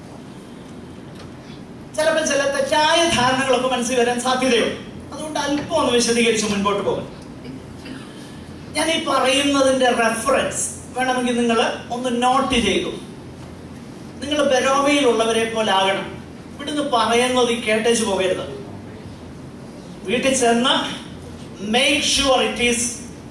ചിലപ്പോൾ ചില തെറ്റായ ധാരണകളൊക്കെ മനസ്സിൽ വരാൻ സാധ്യതയുണ്ട് അതുകൊണ്ട് അല്പം ഒന്ന് വിശദീകരിച്ച് മുൻപോട്ട് പോകും ഞാൻ ഈ പറയുന്നതിന്റെ റെഫറൻസ് വേണമെങ്കിൽ നിങ്ങൾ ഒന്ന് നോട്ട് ചെയ്തു നിങ്ങൾ ബെരോവയിലുള്ളവരെ പോലെ ആകണം ഇവിടുന്ന് പറയുന്നത് ഈ കേട്ടേച്ച് പോകരുത് വീട്ടിൽ ചെന്ന് മേക്ക് ഷുവർ ഇറ്റ് ഈസ്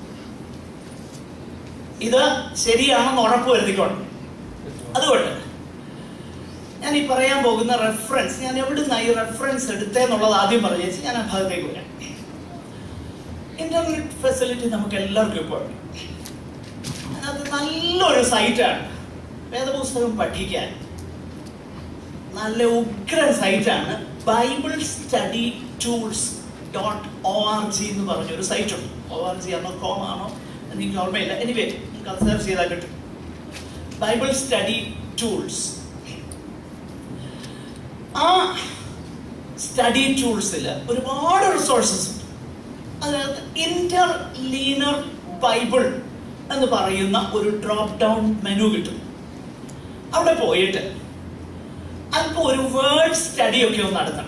ഇത് ശരിയാണെന്ന് ഉറപ്പ് വരുത്തിക്കോണം അതുകൊണ്ട് ഞാൻ ഈ പറയാൻ പോകുന്ന റെഫറൻസ് ഞാൻ എവിടുന്ന ഈ റെഫറൻസ് എടുത്തേന്നുള്ളത് ആദ്യം പറഞ്ഞു വെച്ച് ഞാൻ ആ ഭാഗത്തേക്ക് വരാം ഇന്റർനെറ്റ് ഫെസിലിറ്റി നമുക്ക് എല്ലാവർക്കും ഇപ്പോൾ ഉണ്ട് അതിനകത്ത് നല്ലൊരു സൈറ്റാണ് വേദപുസ്തകം പഠിക്കാൻ നല്ല ഉഗ്രൻ സൈറ്റാണ് Bible study tools dot O R G എന്ന് പറഞ്ഞൊരു സൈറ്റ് ഉണ്ട് ഒ ആർ ജി ആണോ കോം ആണോ എനിക്ക് ഓർമ്മയില്ല എനിവേ നിങ്ങൾക്ക് അത് സെർച്ച് ചെയ്താൽ കിട്ടും ബൈബിൾ സ്റ്റഡി ടൂൾസ് ആ സ്റ്റഡി ടൂൾസിൽ ഒരുപാട് റിസോഴ്സസ് ഉണ്ട് അതിനകത്ത് ഇന്റർ ലീനർ ബൈബിൾ എന്ന് പറയുന്ന ഒരു ഡ്രോപ്പ് ഡൗൺ മെനു കിട്ടും അവിടെ പോയിട്ട് അല്പം ഒരു വേർഡ് സ്റ്റഡി ഒക്കെ ഒന്ന് നടത്തണം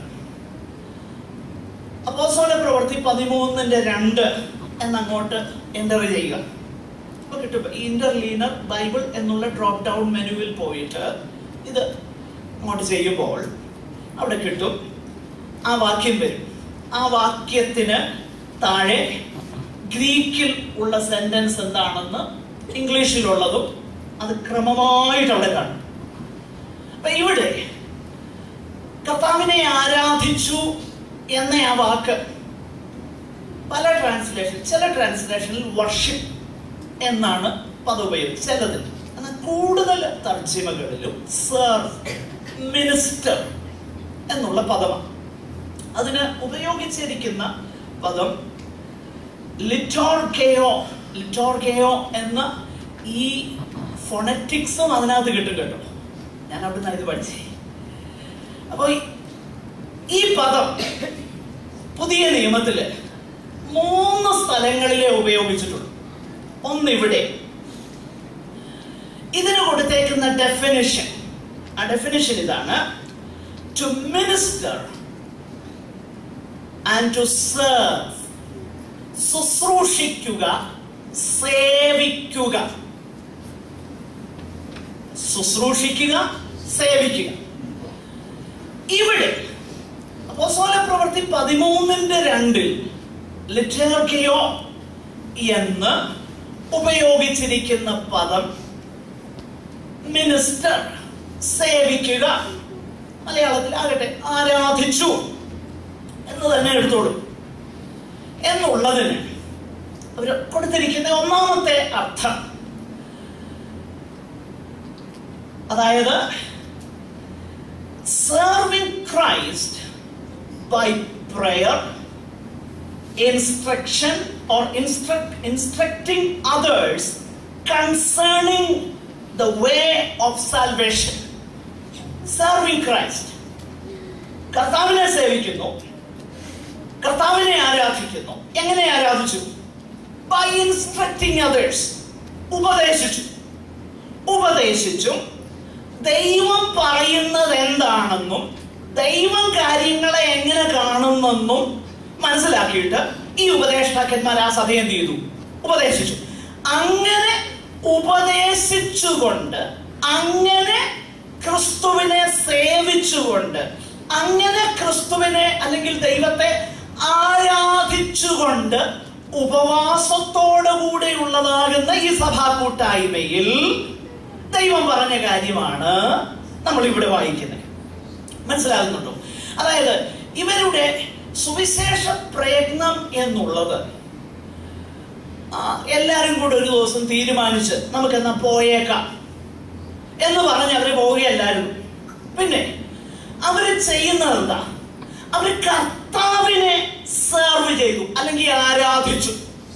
അപ്പോസോല പ്രവൃത്തി പതിമൂന്നിന്റെ രണ്ട് എന്നങ്ങോട്ട് എൻ്റർ ചെയ്യുക അപ്പൊ കിട്ടും ഇന്റർ ലീനർ ബൈബിൾ എന്നുള്ള ഡ്രോപ്പ് ഡൗൺ മെനുവിൽ പോയിട്ട് ഇത് അങ്ങോട്ട് ചെയ്യുമ്പോൾ അവിടെ കിട്ടും ആ വാക്യം വരും ആ വാക്യത്തിന് താഴെ ഗ്രീക്കിൽ ഉള്ള സെന്റൻസ് എന്താണെന്ന് ഇംഗ്ലീഷിലുള്ളതും അത് ക്രമമായിട്ട് അവിടെ കാണും അപ്പൊ ഇവിടെ കർത്താവിനെ ആരാധിച്ചു എന്ന ആ വാക്ക് പല ട്രാൻസ്ലേഷൻ ചില ട്രാൻസ്ലേഷനിൽ വർഷിപ്പ് എന്നാണ് പദം ഉപയോഗിച്ചത് ചിലതിൽ എന്നാൽ കൂടുതൽ തർജ്ജിമകളിലും സർവ് മിനിസ്റ്റർ എന്നുള്ള പദമാണ് അതിന് ഉപയോഗിച്ചിരിക്കുന്ന പദം ലിറ്റോർഗയോ ലിറ്റോർഗയോ എന്ന ഈ ഫൊണറ്റിക്സും അതിനകത്ത് കിട്ടും കേട്ടോ ഞാൻ അവിടുന്ന് ഇത് പഠിച്ചേ അപ്പോൾ ഈ പദം പുതിയ നിയമത്തില് മൂന്ന് സ്ഥലങ്ങളിലേ ഉപയോഗിച്ചിട്ടുള്ളൂ ഒന്ന് ഇവിടെ ഇതിന് കൊടുത്തേക്കുന്ന ഡെഫിനിഷൻ ആ ഡെഫിനിഷൻ ഇതാണ് to minister and to serve ശുശ്രൂഷിക്കുക സേവിക്കുക ശുശ്രൂഷിക്കുക സേവിക്കുക ഇവിടെ അപ്പോസ്തല പ്രവൃത്തി പതിമൂന്നിന്റെ രണ്ടിൽ ലിറ്റർക്കിയോ എന്ന് ഉപയോഗിച്ചിരിക്കുന്ന പദം മിനിസ്റ്റർ സേവിക്കുക മലയാളത്തിൽ ആകട്ടെ ആരാധിച്ചു എന്ന് തന്നെ എടുത്തോളൂ എന്നുള്ളതിന് അവർ കൊടുത്തിരിക്കുന്ന ഒന്നാമത്തെ അർത്ഥം അതായത് serving Christ by prayer, instruction, or instruct, instructing others concerning the way of salvation. Serving Christ. കർത്താവിനെ സേവിക്കുന്നു കർത്താവിനെ ആരാധിക്കുന്നു എങ്ങനെ ആരാധിച്ചു ബൈ ഇൻസ്ട്രക്ടിങ് അതേഴ്സ് ഉപദേശിച്ചു ഉപദേശിച്ചും ദൈവം പറയുന്നത് എന്താണെന്നും ദൈവം കാര്യങ്ങളെ എങ്ങനെ കാണുന്നെന്നും മനസ്സിലാക്കിയിട്ട് ഈ ഉപദേഷ്ടാക്കന്മാർ ആ സഭ എന്ത് ചെയ്തു ഉപദേശിച്ചു അങ്ങനെ ഉപദേശിച്ചുകൊണ്ട് അങ്ങനെ ക്രിസ്തുവിനെ സേവിച്ചുകൊണ്ട് അങ്ങനെ ക്രിസ്തുവിനെ അല്ലെങ്കിൽ ദൈവത്തെ ആരാധിച്ചുകൊണ്ട് ഉപവാസത്തോടു കൂടെയുള്ളതാകുന്ന ഈ സഭാ കൂട്ടായ്മയിൽ ദൈവം പറഞ്ഞ കാര്യമാണ് നമ്മൾ ഇവിടെ വായിക്കുന്നത് മനസ്സിലാകുന്നുണ്ടോ അതായത് ഇവരുടെ സുവിശേഷ പ്രയത്നം എന്നുള്ളത് ആ, എല്ലാരും കൂടെ ഒരു ദിവസം തീരുമാനിച്ച് നമുക്ക് എന്നാ പോയേക്കാം എന്ന് പറഞ്ഞ് അവര് പോവുകയല്ലായിരുന്നു പിന്നെ അവര് ചെയ്യുന്നത് എന്താ അവര് കർത്താവിനെ സെർവ് ചെയ്തു അല്ലെങ്കിൽ ആരാധിച്ചു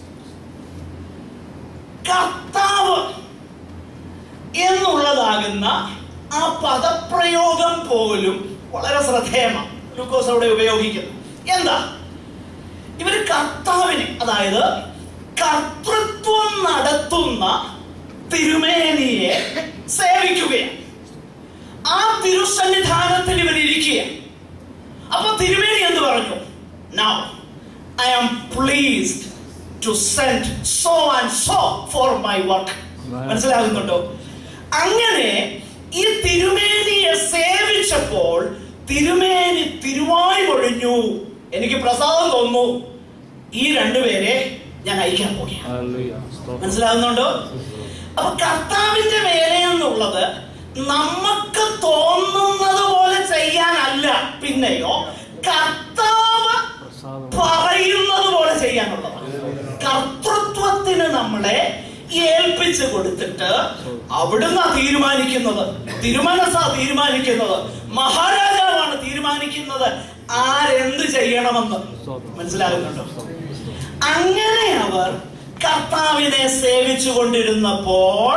കർത്താവ് എന്നുള്ളതാകുന്ന ആ പദപ്രയോഗം പോലും വളരെ ശ്രദ്ധേയമാണ് ലൂക്കോസ് അവിടെ ഉപയോഗിക്കുന്നു എന്താ ഇവര് കർത്താവിനെ അതായത് കർത്തൃത്വം നടത്തുന്ന തിരുമേനിയെ സേവിക്കുകയാണ് ആ തിരുസന്നിധാനത്തിൽ ഇവർ ഇരിക്കുക അപ്പൊ തിരുമേനി എന്ന് പറഞ്ഞു now I am pleased to send so and so for my work മനസ്സിലാകുന്നുണ്ടോ അങ്ങനെ ഈ തിരുമേനിയെ സേവിച്ചപ്പോൾ തിരുമേനി തിരുവായി ഒഴിഞ്ഞു എനിക്ക് പ്രസാദം തോന്നുന്നു ഈ രണ്ടുപേരെ ഞാൻ അയക്കാൻ പോകുകയാണ് Hallelujah. സ്തോത്രം. മനസ്സിലാകുന്നുണ്ടോ അപ്പൊ കർത്താവിന്റെ വേല എന്നുള്ളത് നമുക്ക് തോന്നുന്നത് പോലെ ചെയ്യാനല്ല പിന്നെയോ കർത്താവ് പ്രസാദം. പറയുന്നത് പോലെ ചെയ്യാനുള്ളതാണ് കർത്തൃത്വത്തിന് നമ്മളെ ഏൽപ്പിച്ചു കൊടുത്തിട്ട് അവിടുന്ന് തീരുമാനിക്കുന്നത് തിരുമനസാ തീരുമാനിക്കുന്നത് മഹാരാജാവാണ് തീരുമാനിക്കുന്നത് ആരെന്ത് ചെയ്യണമെന്ന് മനസ്സിലാകുന്നുണ്ടോ അങ്ങനെ അവർ കർത്താവിനെ സേവിച്ചു കൊണ്ടിരുന്നപ്പോൾ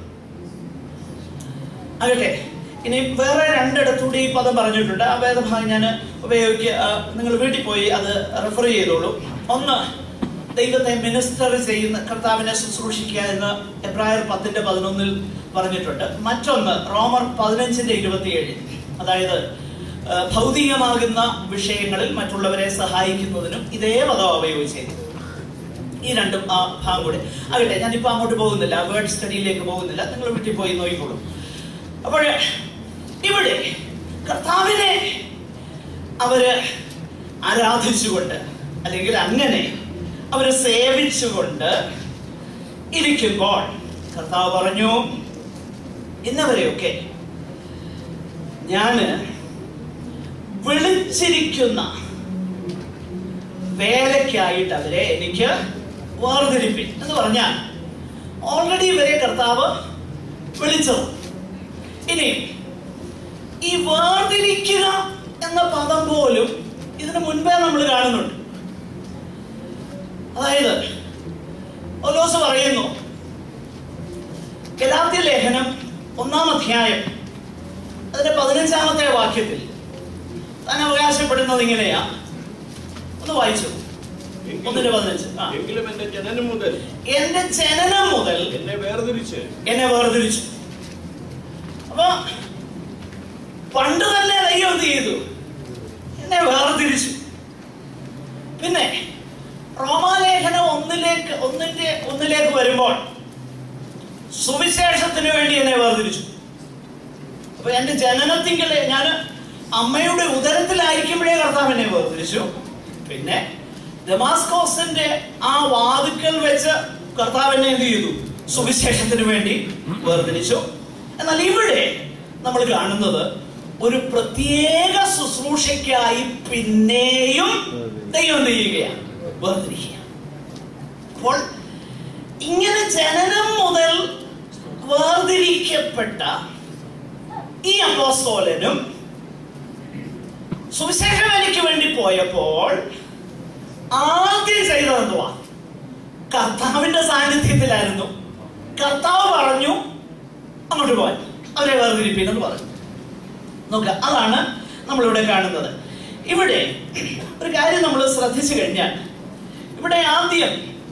ആകട്ടെ ഇനി വേറെ രണ്ടിടത്തൂടി ഈ പദം പറഞ്ഞിട്ടുണ്ട് ആ വേദഭാഗം ഞാൻ ഉപയോഗിക്കുക ആ, നിങ്ങൾ വീട്ടിൽ പോയി അത് റെഫർ ചെയ്തോളൂ ഒന്ന് ദൈവത്തെ മിനിസ്റ്റർ ചെയ്യുന്ന കർത്താവിനെ ശുശ്രൂഷിക്കുക എന്ന് എബ്രായർ പത്തിന്റെ പതിനൊന്നിൽ പറഞ്ഞിട്ടുണ്ട് മറ്റൊന്ന് റോമർ പതിനഞ്ചിന്റെ ഇരുപത്തിയേഴ് അതായത് ആ, ഭൗതികമാകുന്ന വിഷയങ്ങളിൽ മറ്റുള്ളവരെ സഹായിക്കുന്നതിനും ഇതേ പദം ഉപയോഗിച്ചേക്കും ഈ രണ്ടും ആ ഭാഗം കൂടെ ആകട്ടെ ഞാനിപ്പോ അങ്ങോട്ട് പോകുന്നില്ല വേർഡ് സ്റ്റഡിയിലേക്ക് പോകുന്നില്ല നിങ്ങൾ വീട്ടിൽ പോയി നോക്കിക്കോളും അപ്പോൾ ഇവിടെ കർത്താവിനെ അവര് ആരാധിച്ചുകൊണ്ട് അല്ലെങ്കിൽ അങ്ങനെ അവര് സേവിച്ചുകൊണ്ട് ഇരിക്കുമ്പോൾ കർത്താവ് പറഞ്ഞു ഇന്നവരെയൊക്കെ ഞാന് വിളിച്ചിരിക്കുന്ന വേലയ്ക്കായിട്ട് അവരെ എനിക്ക് വേർതിരിപ്പിൻ എന്ന് പറഞ്ഞാൽ ഓൾറെഡി ഇവരെ കർത്താവ് വിളിച്ചത് ഇനി ഈ വേർതിരിക്കുക എന്ന പദം പോലും ഇതിനു മുൻപേ നമ്മൾ കാണുന്നുണ്ട് അതായത് ഒലോസ് പറയുന്നു ഗലാത്യ ലേഖനം ഒന്നാം അധ്യായം അതിന്റെ പതിനഞ്ചാമത്തെ വാക്യത്തിൽ താൻ അവകാശപ്പെടുന്നത് ഇങ്ങനെയാ ഒന്ന് വായിച്ചു ഒന്നിന്റെ പതിനഞ്ച് ആ. എങ്കിലും എന്റെ ജനനം മുതൽ എന്റെ ജനനം മുതൽ എന്നെ വേർതിരിച്ച് എന്നെ വേർതിരിച്ചു അപ്പൊ പണ്ട് തന്നെ ദൈവം എന്ത് ചെയ്തു എന്നെ വേർതിരിച്ചു പിന്നെ റോമാലേഖനം ഒന്നിലേക്ക് ഒന്നിന്റെ ഒന്നിലേക്ക് വരുമ്പോൾ സുവിശേഷത്തിന് വേണ്ടി എന്നെ വേർതിരിച്ചു അപ്പൊ എന്റെ ജനനത്തിങ്കല് ഞാൻ അമ്മയുടെ ഉദരത്തിലായിരിക്കുമ്പോഴേ കർത്താവ് എന്നെ വേർതിരിച്ചു പിന്നെ ഡെമാസ്കോസിന്റെ ആ വാതുക്കൽ വെച്ച് കർത്താവ് എന്നെ എന്ത് ചെയ്തു സുവിശേഷത്തിന് വേണ്ടി വേർതിരിച്ചു എന്നാൽ ഇവിടെ നമ്മൾ കാണുന്നത് ഒരു പ്രത്യേക ശുശ്രൂഷയ്ക്കായി പിന്നെയും ദൈവം എന്ത് ചെയ്യുകയാണ് വേർതിരിക്കുക അപ്പോൾ ഇങ്ങനെ ജനനം മുതൽ വേർതിരിക്കപ്പെട്ട ഈ അപ്പോസ്തോലനും സുവിശേഷ വേലയ്ക്ക് വേണ്ടി പോയപ്പോൾ ആദ്യം ചെയ്തത് എന്തുവാ കർത്താവിന്റെ സാന്നിധ്യത്തിലായിരുന്നു കർത്താവ് പറഞ്ഞു അങ്ങോട്ട് പോവാൻ അവരെ വേർതിരിപ്പിന്നെന്ന് പറഞ്ഞു നോക്കുക അതാണ് നമ്മളിവിടെ കാണുന്നത് ഇവിടെ ഒരു കാര്യം നമ്മൾ ശ്രദ്ധിച്ചു കഴിഞ്ഞാൽ ഇവിടെ ആദ്യം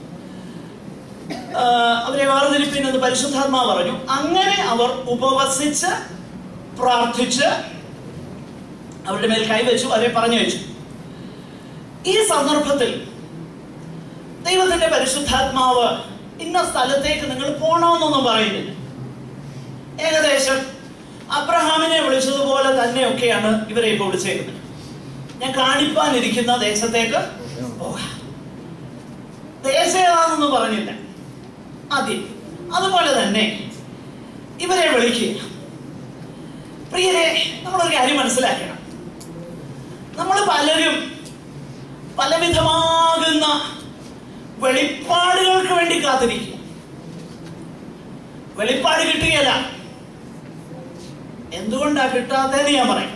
ആ, അവരെ വേർതിരിപ്പിനെന്ന് പരിശുദ്ധാത്മാവ് പറഞ്ഞു അങ്ങനെ അവർ ഉപവസിച്ച് പ്രാർത്ഥിച്ച് അവരുടെ മേൽ കൈവച്ചു അവരെ പറഞ്ഞു വെച്ചു ഈ സന്ദർഭത്തിൽ ദൈവത്തിന്റെ പരിശുദ്ധാത്മാവ് ഇന്ന സ്ഥലത്തേക്ക് നിങ്ങൾ പോണമെന്നൊന്നും പറയുന്നില്ല ഏകദേശം അബ്രഹാമിനെ വിളിച്ചതുപോലെ തന്നെയൊക്കെയാണ് ഇവരെ ഇപ്പോൾ വിളിച്ചേക്കുന്നത് ഞാൻ കാണിപ്പാനിരിക്കുന്ന ദേശത്തേക്ക് പോകാം ദേശം ഏതാണെന്നൊന്നും പറഞ്ഞില്ല ആദ്യം അതുപോലെ തന്നെ ഇവരെ വിളിക്കുക പ്രിയരെ നമ്മളൊരു കാര്യം മനസ്സിലാക്കണം നമ്മൾ പലരും പലവിധമാകുന്ന വെളിപ്പാടുകൾക്ക് വേണ്ടി കാത്തിരിക്കുക വെളിപ്പാട് കിട്ടുകയല്ല എന്തുകൊണ്ടാ കിട്ടാത്തതെന്ന് ഞാൻ പറയും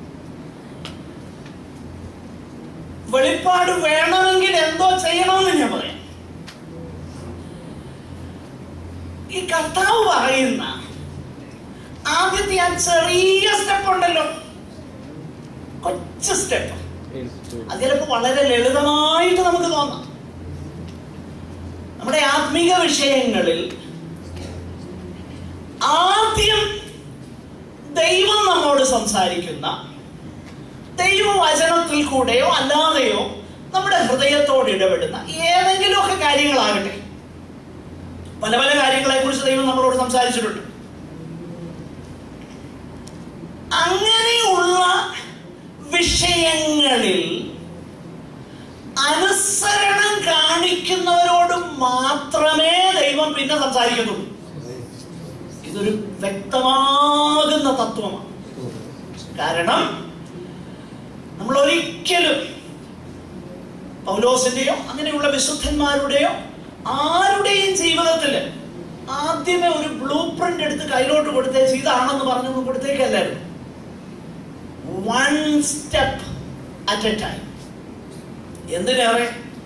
വെളിപ്പാട് വേണമെങ്കിൽ എന്തോ ചെയ്യണമെന്ന് ഞാൻ പറയാം ഈ കർത്താവ് പറയുന്ന ആദ്യത്തെ ആ ചെറിയ സ്റ്റെപ്പ് ഉണ്ടല്ലോ കൊച്ചു സ്റ്റെപ്പ് അത് ചിലപ്പോൾ വളരെ ലളിതമായിട്ട് നമുക്ക് തോന്നാം നമ്മുടെ ആത്മീക വിഷയങ്ങളിൽ ആദ്യം ദൈവം നമ്മോട് സംസാരിക്കുന്ന ദൈവവചനത്തിൽ കൂടെയോ അല്ലാതെയോ നമ്മുടെ ഹൃദയത്തോട് ഇടപെടുന്ന ഏതെങ്കിലുമൊക്കെ കാര്യങ്ങളാകട്ടെ പല പല കാര്യങ്ങളെ കുറിച്ച് ദൈവം നമ്മളോട് സംസാരിച്ചിട്ടുണ്ട് അങ്ങനെയുള്ള വിഷയങ്ങളിൽ അനുസരണം കാണിക്കുന്നവരോട് മാത്രമേ ദൈവം പിന്നെ സംസാരിക്കുന്നുള്ളൂ ഇതൊരു വ്യക്തമാകുന്ന തത്വമാണ് കാരണം നമ്മൾ ഒരിക്കലും പൗലോസിന്റെയോ അങ്ങനെയുള്ള വിശുദ്ധന്മാരുടെയോ ആരുടെയും ജീവിതത്തിൽ ആദ്യമേ ഒരു ബ്ലൂ പ്രിന്റ് എടുത്ത് കയ്യിലോട്ട് കൊടുത്തേച്ച് ഇതാണെന്ന് പറഞ്ഞൊന്നും കൊടുത്തേക്കല്ലായിരുന്നു one step at a time എന്തിനേറെ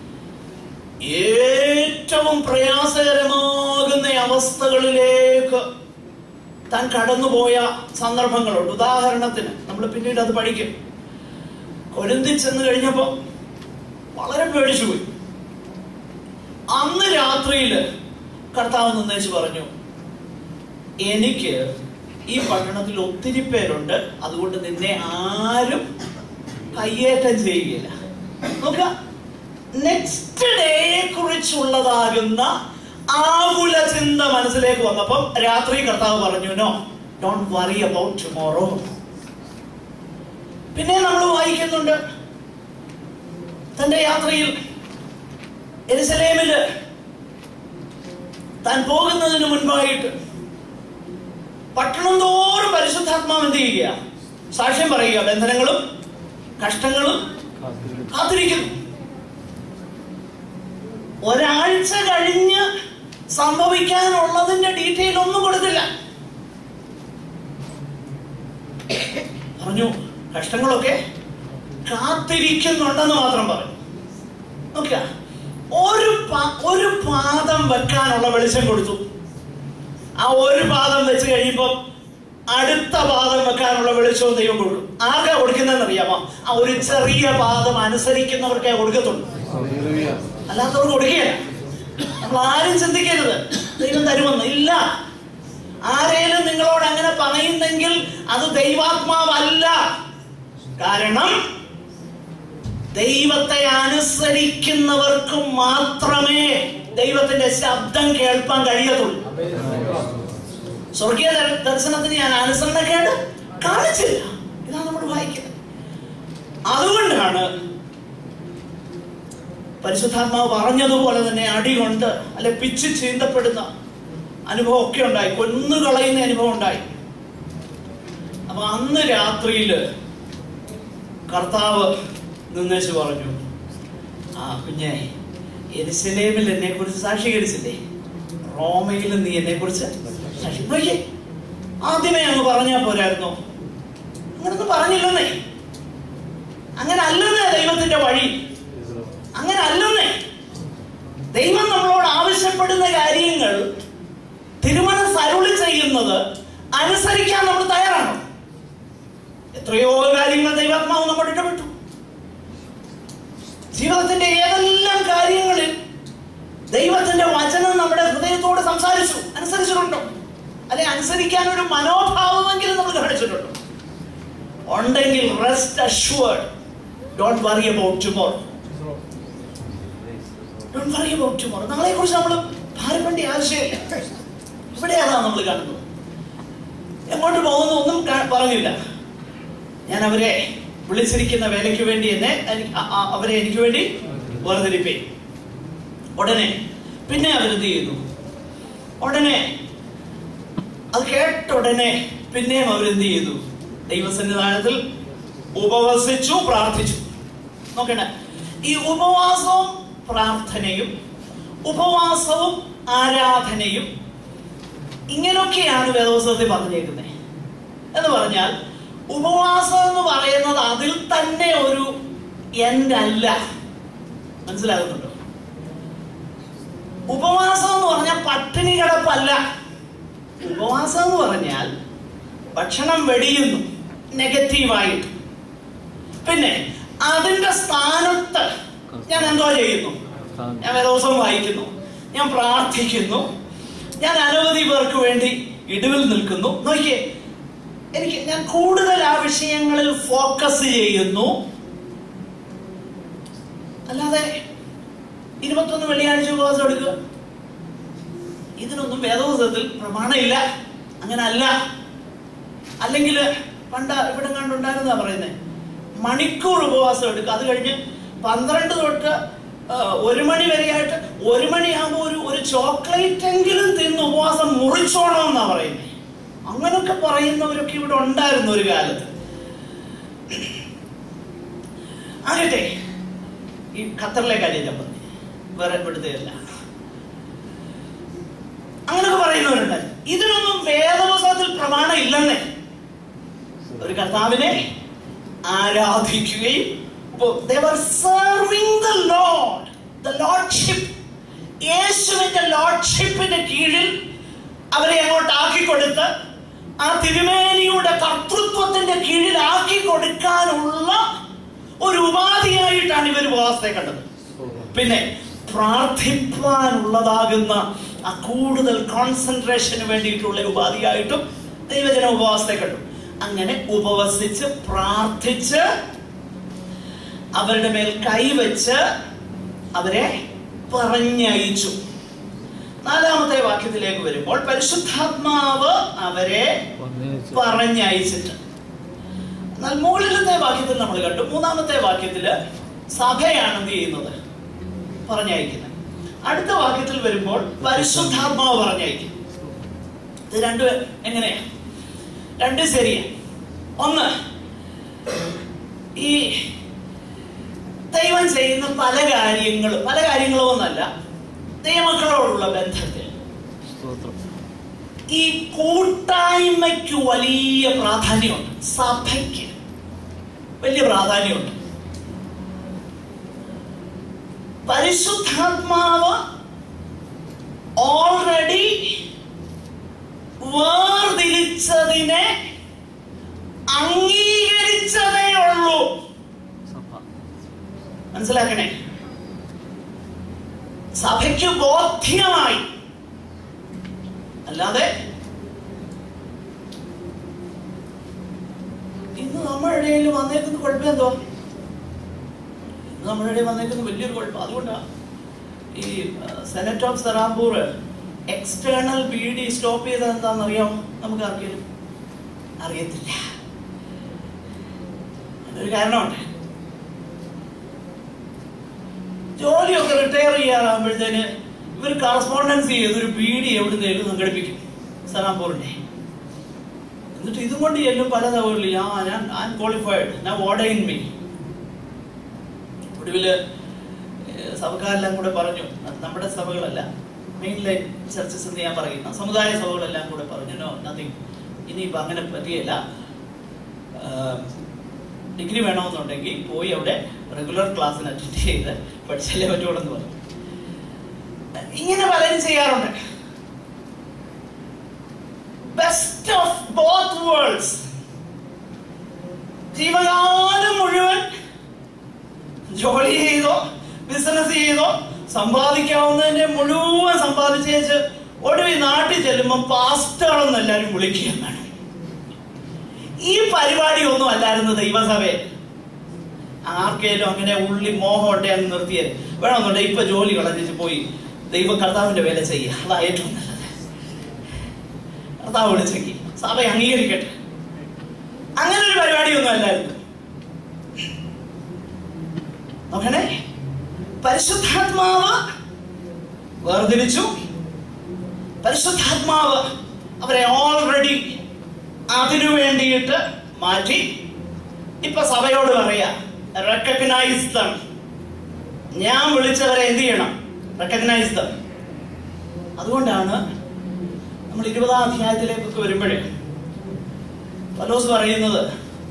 ഏറ്റവും പ്രയാസകരമാകുന്ന അവസ്ഥകളിലേക്ക് താൻ കടന്നുപോയ സന്ദർഭങ്ങളുണ്ട് ഉദാഹരണത്തിന് നമ്മൾ പിന്നീട് അത് പഠിക്കും കൊരുന്തി ചെന്ന് കഴിഞ്ഞപ്പോ വളരെ പേടിച്ചു പോയി അന്ന് രാത്രിയിൽ കർത്താവ് നിന്നേച്ച് പറഞ്ഞു എനിക്ക് ഈ പട്ടണത്തിൽ ഒത്തിരി പേരുണ്ട് അതുകൊണ്ട് നിന്നെ ആരും കയ്യേറ്റം ചെയ്യുകയില്ല നോക്കുക നെക്സ്റ്റ് ഡേയെ കുറിച്ചുള്ളതാകുന്ന ആകുല ചിന്ത മനസ്സിലേക്ക് വന്നപ്പം രാത്രി കർത്താവ് പറഞ്ഞു no don't worry about tomorrow പിന്നെ നമ്മൾ വായിക്കുന്നുണ്ട് തന്റെ യാത്രയിൽ എരുസലേമില് താൻ പോകുന്നതിന് മുൻപായിട്ട് പട്ടണം തോറും പരിശുദ്ധാത്മാവ് എന്ത് ചെയ്യുക സാക്ഷ്യം പറയുക ബന്ധനങ്ങളും കഷ്ടങ്ങളും കാത്തിരിക്കുന്നു ഒരാഴ്ച കഴിഞ്ഞ് സംഭവിക്കാനുള്ളതിന്റെ ഡീറ്റെയിൽ ഒന്നും കൊടുത്തില്ല പറഞ്ഞു കഷ്ടങ്ങളൊക്കെ കാത്തിരിക്കുന്നുണ്ടെന്ന് മാത്രം പറഞ്ഞു നോക്കുക ഒരു പ- ഒരു പാദം വെക്കാനുള്ള വെളിച്ചം കൊടുത്തു ആ ഒരു പാദം വെച്ച് കഴിയുമ്പോൾ അടുത്ത പാദം വെക്കാനുള്ള വെളിച്ചവും ദൈവം കൊടുക്കും ആർക്കാ കൊടുക്കുന്നതെന്ന് അറിയാമോ ആ ഒരു ചെറിയ പാദം അനുസരിക്കുന്നവർക്കേ കൊടുക്കത്തുള്ളൂ അല്ലാത്തവർക്ക് കൊടുക്കുകയില്ല നമ്മൾ ആരും ചിന്തിക്കരുത് ദൈവം തരുമെന്ന് ഇല്ല ആരേലും നിങ്ങളോട് അങ്ങനെ പറയുന്നെങ്കിൽ അത് ദൈവാത്മാവല്ല കാരണം ദൈവത്തെ അനുസരിക്കുന്നവർക്ക് മാത്രമേ ദൈവത്തിന്റെ ശബ്ദം കേൾപ്പാൻ കഴിയത്തുള്ളൂ സ്വർഗീയ ദർ- ദർശനത്തിന് ഞാൻ അനുസരണക്കേട് കാണിച്ചില്ല ഇതാണ് നമ്മൾ വായിക്കുന്നത് അതുകൊണ്ടാണ് പരിശുദ്ധാത്മാവ് പറഞ്ഞതുപോലെ തന്നെ അടികൊണ്ട് അല്ലെ പിച്ച് ചീന്തപ്പെടുന്ന അനുഭവം ഒക്കെ ഉണ്ടായി കൊന്നുകളയുന്ന അനുഭവം ഉണ്ടായി അപ്പൊ അന്ന് രാത്രിയില് കർത്താവ് നിന്നേച്ച് പറഞ്ഞു ആ കുഞ്ഞെ എരുസലേമിൽ എന്നെ കുറിച്ച് സാക്ഷീകരിച്ചില്ലേ റോമയിൽ നീ എന്നെ കുറിച്ച് സാക്ഷി നോക്കിയേ ആദ്യമേ അങ്ങ് പറഞ്ഞാ പോരായിരുന്നോ അങ്ങനൊന്നും പറഞ്ഞില്ലെന്നേ അങ്ങനെ അല്ലെന്നേ ദൈവത്തിന്റെ വഴി അങ്ങനെ അല്ലെന്നേ ദൈവം നമ്മളോട് ആവശ്യപ്പെടുന്ന കാര്യങ്ങൾ തിരുമനസ് അരുളി ചെയ്യുന്നത് അനുസരിക്കാൻ നമ്മൾ തയ്യാറാണ് എത്രയോ കാര്യങ്ങൾ ദൈവാത്മാവ് നമ്മൾ ഇടപെട്ടു ജീവിതത്തിന്റെ ഏതെല്ലാം കാര്യങ്ങളിൽ ദൈവത്തിന്റെ വചനം നമ്മുടെ ഹൃദയത്തോട് സംസാരിച്ചു അനുസരിച്ചിട്ടുണ്ടോ അല്ലെ അനുസരിക്കാൻ ഒരു മനോഭാവമെങ്കിലും നമ്മൾ കാണിച്ചിട്ടുണ്ടോ ഉണ്ടെങ്കിൽ rest assured don't worry about tomorrow don't worry about tomorrow നാളെ കുറിച്ച് നമ്മൾ ഭാരപ്പെടേണ്ട ആവശ്യമില്ല ഇവിടെയാണ് നമ്മൾ കാണുന്നത് എങ്ങോട്ട് പോകുന്നു ഒന്നും കാ- പറഞ്ഞില്ല ഞാൻ അവരെ വിളിച്ചിരിക്കുന്ന വേലയ്ക്ക് വേണ്ടി എന്നെ എനിക്ക് അ- അ- അവരെ എനിക്ക് വേണ്ടി വേർതിരിപ്പേ ഉടനെ പിന്നെ അവരെന്ത് ചെയ്യുന്നു ഉടനെ അത് കേട്ട ഉടനെ പിന്നെയും അവരെന്ത് ചെയ്തു ദൈവസന്നിധാനത്തിൽ ഉപവസിച്ചു പ്രാർത്ഥിച്ചു നോക്കണേ ഈ ഉപവാസവും പ്രാർത്ഥനയും ഉപവാസവും ആരാധനയും ഇങ്ങനെയൊക്കെയാണ് വേദോത്സവത്തിൽ പറഞ്ഞേക്കുന്നത് എന്ന് പറഞ്ഞാൽ ഉപവാസം എന്ന് പറയുന്നത് അതിൽ തന്നെ ഒരു എൻഡ് അല്ല മനസ്സിലാകുന്നുണ്ടോ ഉപവാസം എന്ന് പറഞ്ഞാൽ പട്ടിണി കിടപ്പല്ല ഉപവാസം എന്ന് പറഞ്ഞാൽ ഭക്ഷണം വെടിയുന്നു നെഗറ്റീവായിട്ട് പിന്നെ അതിന്റെ സ്ഥാനത്ത് ഞാൻ എന്തോ ചെയ്യുന്നു ഞാൻ ദിവസം വായിക്കുന്നു ഞാൻ പ്രാർത്ഥിക്കുന്നു ഞാൻ അനവധി പേർക്ക് വേണ്ടി ഇടിവിൽ നിൽക്കുന്നു നോക്കിയേ എനിക്ക് ഞാൻ കൂടുതൽ ആ വിഷയങ്ങളിൽ ഫോക്കസ് ചെയ്യുന്നു അല്ലാതെ ഇരുപത്തൊന്ന് വെള്ളിയാഴ്ച ഉപവാസം എടുക്കുക ഇതിനൊന്നും വേദോത്സവത്തിൽ പ്രമാണമില്ല അങ്ങനെ അല്ല അല്ലെങ്കിൽ പണ്ട് ഇവിടെ കണ്ടുണ്ടായിരുന്നാ പറയുന്നത് മണിക്കൂർ ഉപവാസം എടുക്കുക അത് കഴിഞ്ഞ് പന്ത്രണ്ട് തൊട്ട് ആ, ഒരു മണി വരെയായിട്ട് ഒരു മണിയാകുമ്പോൾ ഒരു ഒരു ചോക്ലേറ്റ് എങ്കിലും തിന്ന് ഉപവാസം മുറിച്ചോണം എന്നാ പറയുന്നത് അങ്ങനൊക്കെ പറയുന്നവരൊക്കെ ഇവിടെ ഉണ്ടായിരുന്നു ഒരു കാലത്ത് ആകട്ടെ ഈ ഖത്തറിലെ കാര്യം ഞാൻ പറഞ്ഞു വേറെ ഇവിടുത്തെയല്ല അങ്ങനൊക്കെ പറയുന്നവരുണ്ട് ഇതിനൊന്നും വേദപുസ്തകത്തിൽ പ്രമാണം ഇല്ലെന്നേ ഒരു കർത്താവിനെ ആരാധിക്കുകയും serving the lord the lordship യേശുവിന്റെ ലോഡ്ഷിപ്പിന്റെ കീഴിൽ അവരെ അങ്ങോട്ട് ആക്കി കൊടുത്ത് ആ തിരുമേനിയുടെ കർത്തൃത്വത്തിന്റെ കീഴിൽ ആക്കി കൊടുക്കാനുള്ള ഒരു ഉപാധിയായിട്ടാണ് ഇവർ ഉപവാസത്തെ കണ്ടത് പിന്നെ പ്രാർത്ഥിപ്പാനുള്ളതാകുന്ന ആ കൂടുതൽ കോൺസെൻട്രേഷന് വേണ്ടിയിട്ടുള്ള ഉപാധിയായിട്ടും ദൈവജന ഉപവാസത്തെ കണ്ടു അങ്ങനെ ഉപവസിച്ച് പ്രാർത്ഥിച്ച് അവരുടെ മേൽ കൈവച്ച് അവരെ പറഞ്ഞയച്ചു നാലാമത്തെ വാക്യത്തിലേക്ക് വരുമ്പോൾ പരിശുദ്ധാത്മാവ് അവരെ പറഞ്ഞയച്ചിട്ട് എന്നാൽ മുകളിലത്തെ വാക്യത്തിൽ നമ്മൾ കണ്ടു മൂന്നാമത്തെ വാക്യത്തില് സഭയാണ് എന്ത് ചെയ്യുന്നത് പറഞ്ഞയക്കുന്നത് അടുത്ത വാക്യത്തിൽ വരുമ്പോൾ പരിശുദ്ധാത്മാവ് പറഞ്ഞയക്കും ഇത് രണ്ടും എങ്ങനെയാ രണ്ട് ശരിയാ ഒന്ന് ഈ ദൈവം ചെയ്യുന്ന പല കാര്യങ്ങളും പല കാര്യങ്ങളും ഒന്നല്ല ദൈവമക്കളോടുള്ള ബന്ധത്തിൽ ഈ കൂട്ടായ്മയ്ക്ക് വലിയ പ്രാധാന്യമുണ്ട് സഭയ്ക്ക് വലിയ പ്രാധാന്യമുണ്ട് പരിശുദ്ധാത്മാവ് ഓൾറെഡി വേർതിരിച്ചതിനെ അംഗീകരിച്ചതേ ഉള്ളൂ സഭ മനസ്സിലാക്കണേ സഭയ്ക്ക് ബോധ്യമായി അല്ലാതെ ഇന്ന് നമ്മുടെ ഇടയിൽ വന്നേക്കുന്ന കുഴപ്പം എന്തോ ഇന്ന് നമ്മുടെ ഇടയിൽ വന്നേക്കുന്ന വലിയൊരു കുഴപ്പം അതുകൊണ്ടാണ് ഈ senate of Serampore external B D stop ചെയ്തത് എന്താണെന്ന് അറിയാമോ നമുക്ക് ആർക്കെങ്കിലും അറിയത്തില്ല അതിനൊരു കാരണമുണ്ട് ജോലിയൊക്കെ റിട്ടയർ ചെയ്യാറാകുമ്പോഴത്തേന് ഇവർ കറസ്പോണ്ടൻസ് ചെയ്ത് ഒരു പീഡി എവിടുന്നേലും സംഘടിപ്പിക്കും സലാംപൂറിന്റെ എന്നിട്ട് ഇതും കൊണ്ട് ചെല്ലും പല തവകളിൽ ആ ഞാൻ ഞാൻ ക്വാളിഫൈഡ് ഞാൻ ഓർഡൈൻ മീ ഒടുവില് ഏഹ്, സഭക്കാരെല്ലാം കൂടെ പറഞ്ഞു അത് നമ്മുടെ സഭകളല്ല മെയിൻ ലൈൻ ചർച്ചസ് എന്ന് ഞാൻ പറയുന്ന സമുദായ സഭകളെല്ലാം കൂടെ പറഞ്ഞു നോ നത്തിങ് ഇനിയിപ്പോൾ അങ്ങനെ പറ്റിയല്ല ഡിഗ്രി വേണമെന്നുണ്ടെങ്കിൽ പോയി അവിടെ റെഗുലർ ക്ലാസ്സിന് അറ്റൻഡ് ചെയ്ത് പഠിച്ചാലേ പറ്റുള്ളൂ എന്ന് പറഞ്ഞു ഇങ്ങനെ പലരും ചെയ്യാറുണ്ട് ബെസ്റ്റ് ഓഫ് ബോത്ത് വേൾഡ്സ് ജീവകാലം മുഴുവൻ ജോലി ചെയ്തോ ബിസിനസ് ചെയ്തോ സമ്പാദിക്കാവുന്നതിന്റെ മുഴുവൻ സമ്പാദിച്ചേച്ച് ഒടുവിൽ നാട്ടിൽ ചെല്ലുമ്പോൾ പാസ്റ്ററെന്ന് എല്ലാവരും വിളിക്കുകയും വേണം ഈ പരിപാടി ഒന്നും അല്ലായിരുന്നു ദൈവസഭയിൽ ആർക്കേലും അങ്ങനെ ഉള്ളി മോഹം ഉണ്ടെ അങ്ങ് നിർത്തിയത് വേണമെന്നുണ്ടെ ഇപ്പൊ ജോലി കളഞ്ഞിട്ട് പോയി ദൈവ കർത്താവിന്റെ വേല ചെയ്യുക അതാ ഏറ്റവും നല്ലത് കർത്താവ് വിളിച്ചെങ്കിൽ സഭ അംഗീകരിക്കട്ടെ അങ്ങനെ ഒരു പരിപാടിയൊന്നും അല്ലായിരുന്നു നോക്കണേ പരിശുദ്ധാത്മാവ് വേർതിരിച്ചു പരിശുദ്ധാത്മാവ് അവരെ ഓൾറെഡി അതിനു വേണ്ടിയിട്ട് മാറ്റി ഇപ്പൊ സഭയോട് പറയാ റെക്കഗ്നൈസ് ദം ഞാൻ വിളിച്ചവരെ എന്ത് ചെയ്യണം റെക്കഗ്നൈസ് ദം അതുകൊണ്ടാണ് നമ്മൾ ഇരുപതാം അധ്യായത്തിലേക്കൊക്കെ വരുമ്പോഴേ പലോസ് പറയുന്നത്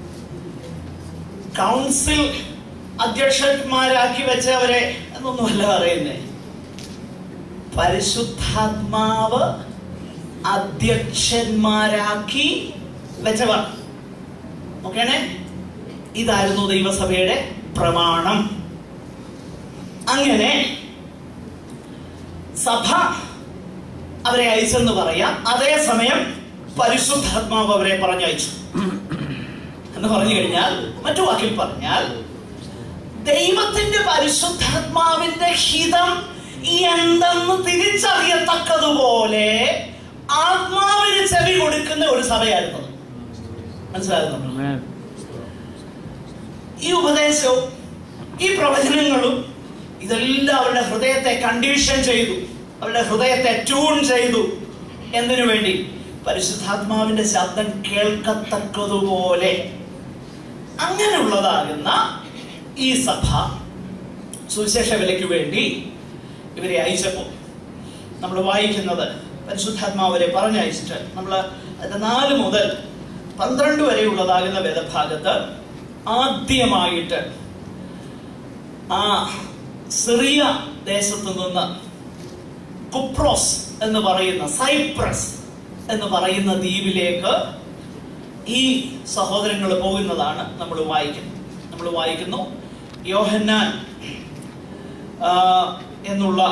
കൗൺസിൽ അധ്യക്ഷന്മാരാക്കി വെച്ചവരെ എന്നൊന്നുമല്ല പറയുന്നേ പരിശുദ്ധാത്മാവ് അധ്യക്ഷന്മാരാക്കി വെച്ചവർ ഓക്കേണേ ഇതായിരുന്നു ദൈവസഭയുടെ പ്രമാണം അങ്ങനെ സഭ അവരെ അയച്ചെന്ന് പറയാം അതേസമയം പരിശുദ്ധാത്മാവ് അവരെ പറഞ്ഞയച്ചു എന്ന് പറഞ്ഞു കഴിഞ്ഞാൽ മറ്റു വാക്കിൽ പറഞ്ഞാൽ ദൈവത്തിന്റെ പരിശുദ്ധാത്മാവിന്റെ ഹിതം എന്തെന്ന് തിരിച്ചറിയത്തക്കതുപോലെ ആത്മാവിന് ചെവി കൊടുക്കുന്ന ഒരു സഭയായിരുന്നു അത്. മനസ്സിലാകുന്നുണ്ടോ Amen. ഈ ഉപദേശവും ഈ പ്രവചനങ്ങളും ഇതെല്ലാം അവരുടെ ഹൃദയത്തെ കണ്ടീഷൻ ചെയ്തു അവരുടെ ഹൃദയത്തെ ട്യൂൺ ചെയ്തു എന്തിനു വേണ്ടി പരിശുദ്ധാത്മാവിന്റെ ശബ്ദം കേൾക്കത്തക്കതുപോലെ അങ്ങനെയുള്ളതാകുന്ന ഈ സഭ സുവിശേഷ വിലയ്ക്ക് വേണ്ടി ഇവരെ അയച്ചപ്പോൾ നമ്മൾ വായിക്കുന്നത് പരിശുദ്ധാത്മാവരെ പറഞ്ഞയച്ചിട്ട് നമ്മൾ അതിന്റെ നാല് മുതൽ പന്ത്രണ്ട് വരെയുള്ളതാകുന്ന വേദഭാഗത്ത് ആദ്യമായിട്ട് ആ സിറിയ ദേശത്ത് നിന്ന് കുപ്രോസ് എന്ന് പറയുന്ന സൈപ്രസ് എന്ന് പറയുന്ന ദ്വീപിലേക്ക് ഈ സഹോദരങ്ങൾ പോകുന്നതാണ് നമ്മൾ വായിക്കുന്നത് നമ്മൾ വായിക്കുന്നു യോഹന്നാൻ ആ, എന്നുള്ള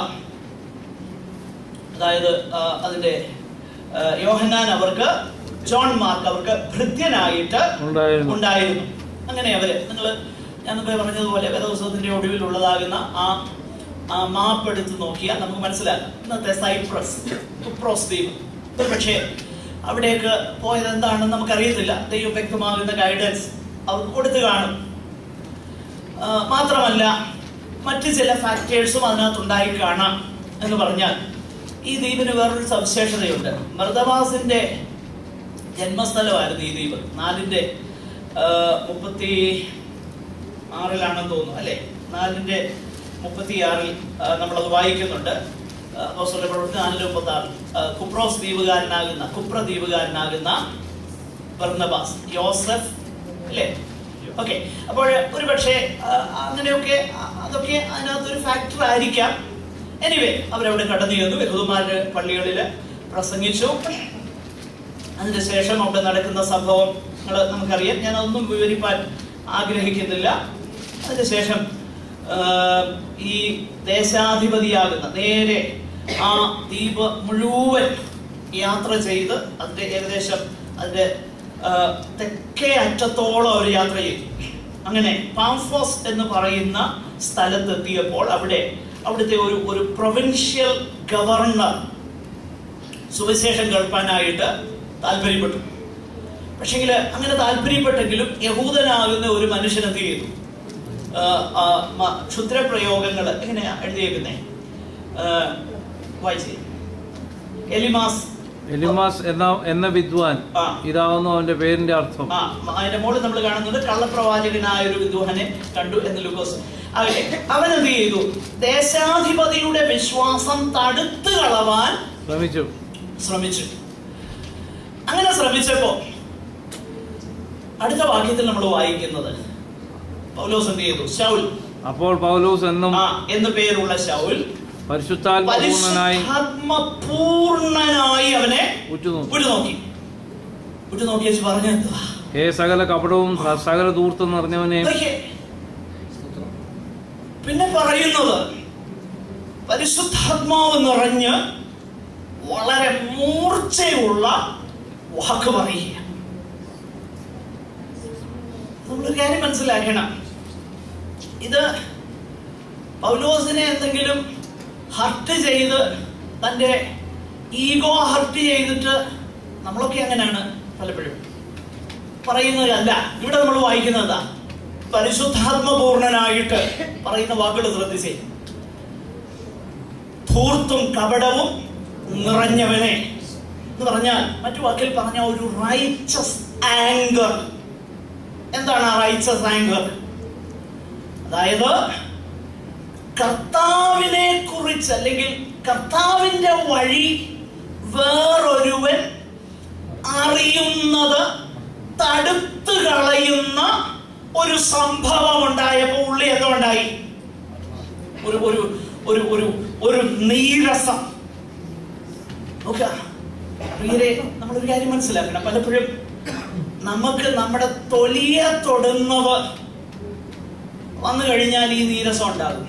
അതായത് ആ, അതിന്റെ ആ, യോഹന്നാൻ അവർക്ക് ജോൺ മാർക്ക് അവർക്ക് ഭൃത്യനായിട്ട് ഉണ്ടായിരുന്നു. ഉണ്ടായിരുന്നു അങ്ങനെ അവര് നിങ്ങൾ ഞാൻ മുമ്പേ പറഞ്ഞതുപോലെ വേദപുസ്തകത്തിന്റെ ഒടുവിലുള്ളതാകുന്ന ആ ആ മാപ്പ് എടുത്ത് നോക്കിയാൽ നമുക്ക് മനസ്സിലാക്കാം ഇന്നത്തെ സൈപ്രസ് കുപ്രോസ് ദ്വീപ് ഒരു പക്ഷേ അവിടേക്ക് പോയത് എന്താണെന്ന് നമുക്കറിയത്തില്ല ദൈവം വ്യക്തമാകുന്ന ഗൈഡൻസ് അവർക്ക് കൊടുത്തു കാണും ആ, മാത്രമല്ല മറ്റു ചില ഫാക്ടേഴ്സും അതിനകത്തുണ്ടായി കാണാം എന്ന് പറഞ്ഞാൽ ഈ ദ്വീപിന് വേറൊരു സവിശേഷതയുണ്ട് മൃതവാസിന്റെ ജന്മസ്ഥലമായിരുന്നു ഈ ദ്വീപ് നാലിന്റെ ആ, മുപ്പത്തി ആറിലാണെന്ന് തോന്നുന്നു അല്ലെ നാലിന്റെ മുപ്പത്തി ആറിൽ നമ്മളത് വായിക്കുന്നുണ്ട് ആ, അപ്പോസ്തലരുടെ പ്രവൃത്തി നാലിന്റെ മുപ്പത്തി ആറിൽ ആ, കുപ്രോസ് ദ്വീപുകാരനാകുന്ന കുപ്ര ദ്വീപുകാരനാകുന്ന ബർണബാസ് യോസഫ് അല്ലേ ഓക്കെ അപ്പോൾ ഒരു പക്ഷേ അങ്ങനെയൊക്കെ ആ, അതൊക്കെ അതിനകത്തൊരു ഫാക്ടർ ആയിരിക്കാം എനിവേ അവരവിടെ കടന്നു ചെന്നു യഹൂദന്മാരുടെ പള്ളികളിൽ പ്രസംഗിച്ചു അതിന് ശേഷം അവിടെ നടക്കുന്ന സംഭവങ്ങൾ നമുക്കറിയാം ഞാൻ അതൊന്നും വിവരിപ്പാൻ ആഗ്രഹിക്കുന്നില്ല അതിന് ശേഷം ആഹ്, ഈ ദേശാധിപതിയാകുന്ന നേരെ ആ ദ്വീപ് മുഴുവൻ യാത്ര ചെയ്ത് അതിന്റെ ഏകദേശം അതിന്റെ ആഹ്, തെക്കേ അറ്റത്തോളം അവർ യാത്ര ചെയ്തു അങ്ങനെ പാംഫോസ് എന്ന് പറയുന്ന സ്ഥലത്തെത്തിയപ്പോൾ അവിടെ അവിടുത്തെ ഒരു ഒരു പ്രൊവിൻഷ്യൽ ഗവർണർ സുവിശേഷം കേൾപ്പാനായിട്ട് താല്പര്യപ്പെട്ടു പക്ഷെങ്കിൽ അങ്ങനെ താല്പര്യപ്പെട്ടെങ്കിലും യഹൂദനാകുന്ന ഒരു മനുഷ്യൻ എന്ത് ചെയ്തു ആ, ആ, മ- ക്ഷുദ്രപ്രയോഗങ്ങൾ എങ്ങനെയാ എഴുതിയേക്കുന്നേ വായിച്ചേ എലിമാസ് എലിമാസ് എന്ന എന്ന വിദ്വാൻ ആ. ഇതാവുന്നു അവന്റെ പേരിന്റെ അർത്ഥം ആ അതിന്റെ മുകളിൽ നമ്മൾ കാണുന്നത് കള്ളപ്രവാചകനായ ഒരു വിദ്വാനെ കണ്ടു എന്ന് ലൂക്കോസ് അവനെ അവൻ എന്ത് ചെയ്തു ദേശാധിപതിയുടെ വിശ്വാസം തടുത്തു കളവാൻ ശ്രമിച്ചു ശ്രമിച്ചു അങ്ങനെ ശ്രമിച്ചപ്പോ അടുത്ത വാക്യത്തിൽ നമ്മൾ വായിക്കുന്നത് പൗലോസ് എന്ത് ചെയ്തു ശൗൽ അപ്പോൾ പൗലോസ് എന്നും ആ എന്ന് പേരുള്ള ശൗൽ പരിശുദ്ധാത്മപൂർണനായി പരിശുദ്ധാത്മ പൂർണ്ണനായി അവനെ ഉറ്റുനോക്കി ഉറ്റുനോക്കി ഉറ്റുനോക്കി വെച്ച് പറഞ്ഞു എന്തുവാ ഹേ സകല കപടവും സ- സകല ദൂർത്തും നിറഞ്ഞവനെ നോക്കിയേ. പിന്നെ പറയുന്നത് പരിശുദ്ധാത്മാവ് നിറഞ്ഞ് വളരെ മൂർച്ചയുള്ള വാക്ക് പറയുക നമ്മളൊരു കാര്യം മനസ്സിലാക്കണം ഇത് പൗലോസിനെ എന്തെങ്കിലും ഹർട്ട് ചെയ്ത് തൻ്റെ ഈഗോ ഹർട്ട് ചെയ്തിട്ട് നമ്മളൊക്കെ അങ്ങനെയാണ് പലപ്പോഴും പറയുന്നതല്ല ഇവിടെ നമ്മൾ വായിക്കുന്നതാ പരിശുദ്ധാത്മപൂർണനായിട്ട് പറയുന്ന വാക്കുകൾ ശ്രദ്ധിച്ചേ ധൂർത്തും കപടവും നിറഞ്ഞവനെ എന്ന് പറഞ്ഞാൽ മറ്റു വാക്കിൽ പറഞ്ഞ ഒരു റൈച്ചസ് ആങ്കർ എന്താണ് ആ റൈച്ചസ് ആങ്കർ അതായത് കർത്താവിനെ കുറിച്ച് അല്ലെങ്കിൽ കർത്താവിന്റെ വഴി വേറൊരുവൻ അറിയുന്നത് തടുത്തു കളയുന്ന ഒരു സംഭവം ഉണ്ടായപ്പോൾ ഉള്ളി എന്തോ ഉണ്ടായി ഒരു ഒരു ഒരു ഒരു ഒരു നീരസം നോക്കുക പ്രിയരെ നമ്മളൊരു കാര്യം മനസ്സിലാക്കണം പലപ്പോഴും നമുക്ക് നമ്മുടെ തൊലിയെ തൊടുന്നവ വന്നു കഴിഞ്ഞാൽ ഈ നീരസം ഉണ്ടാകും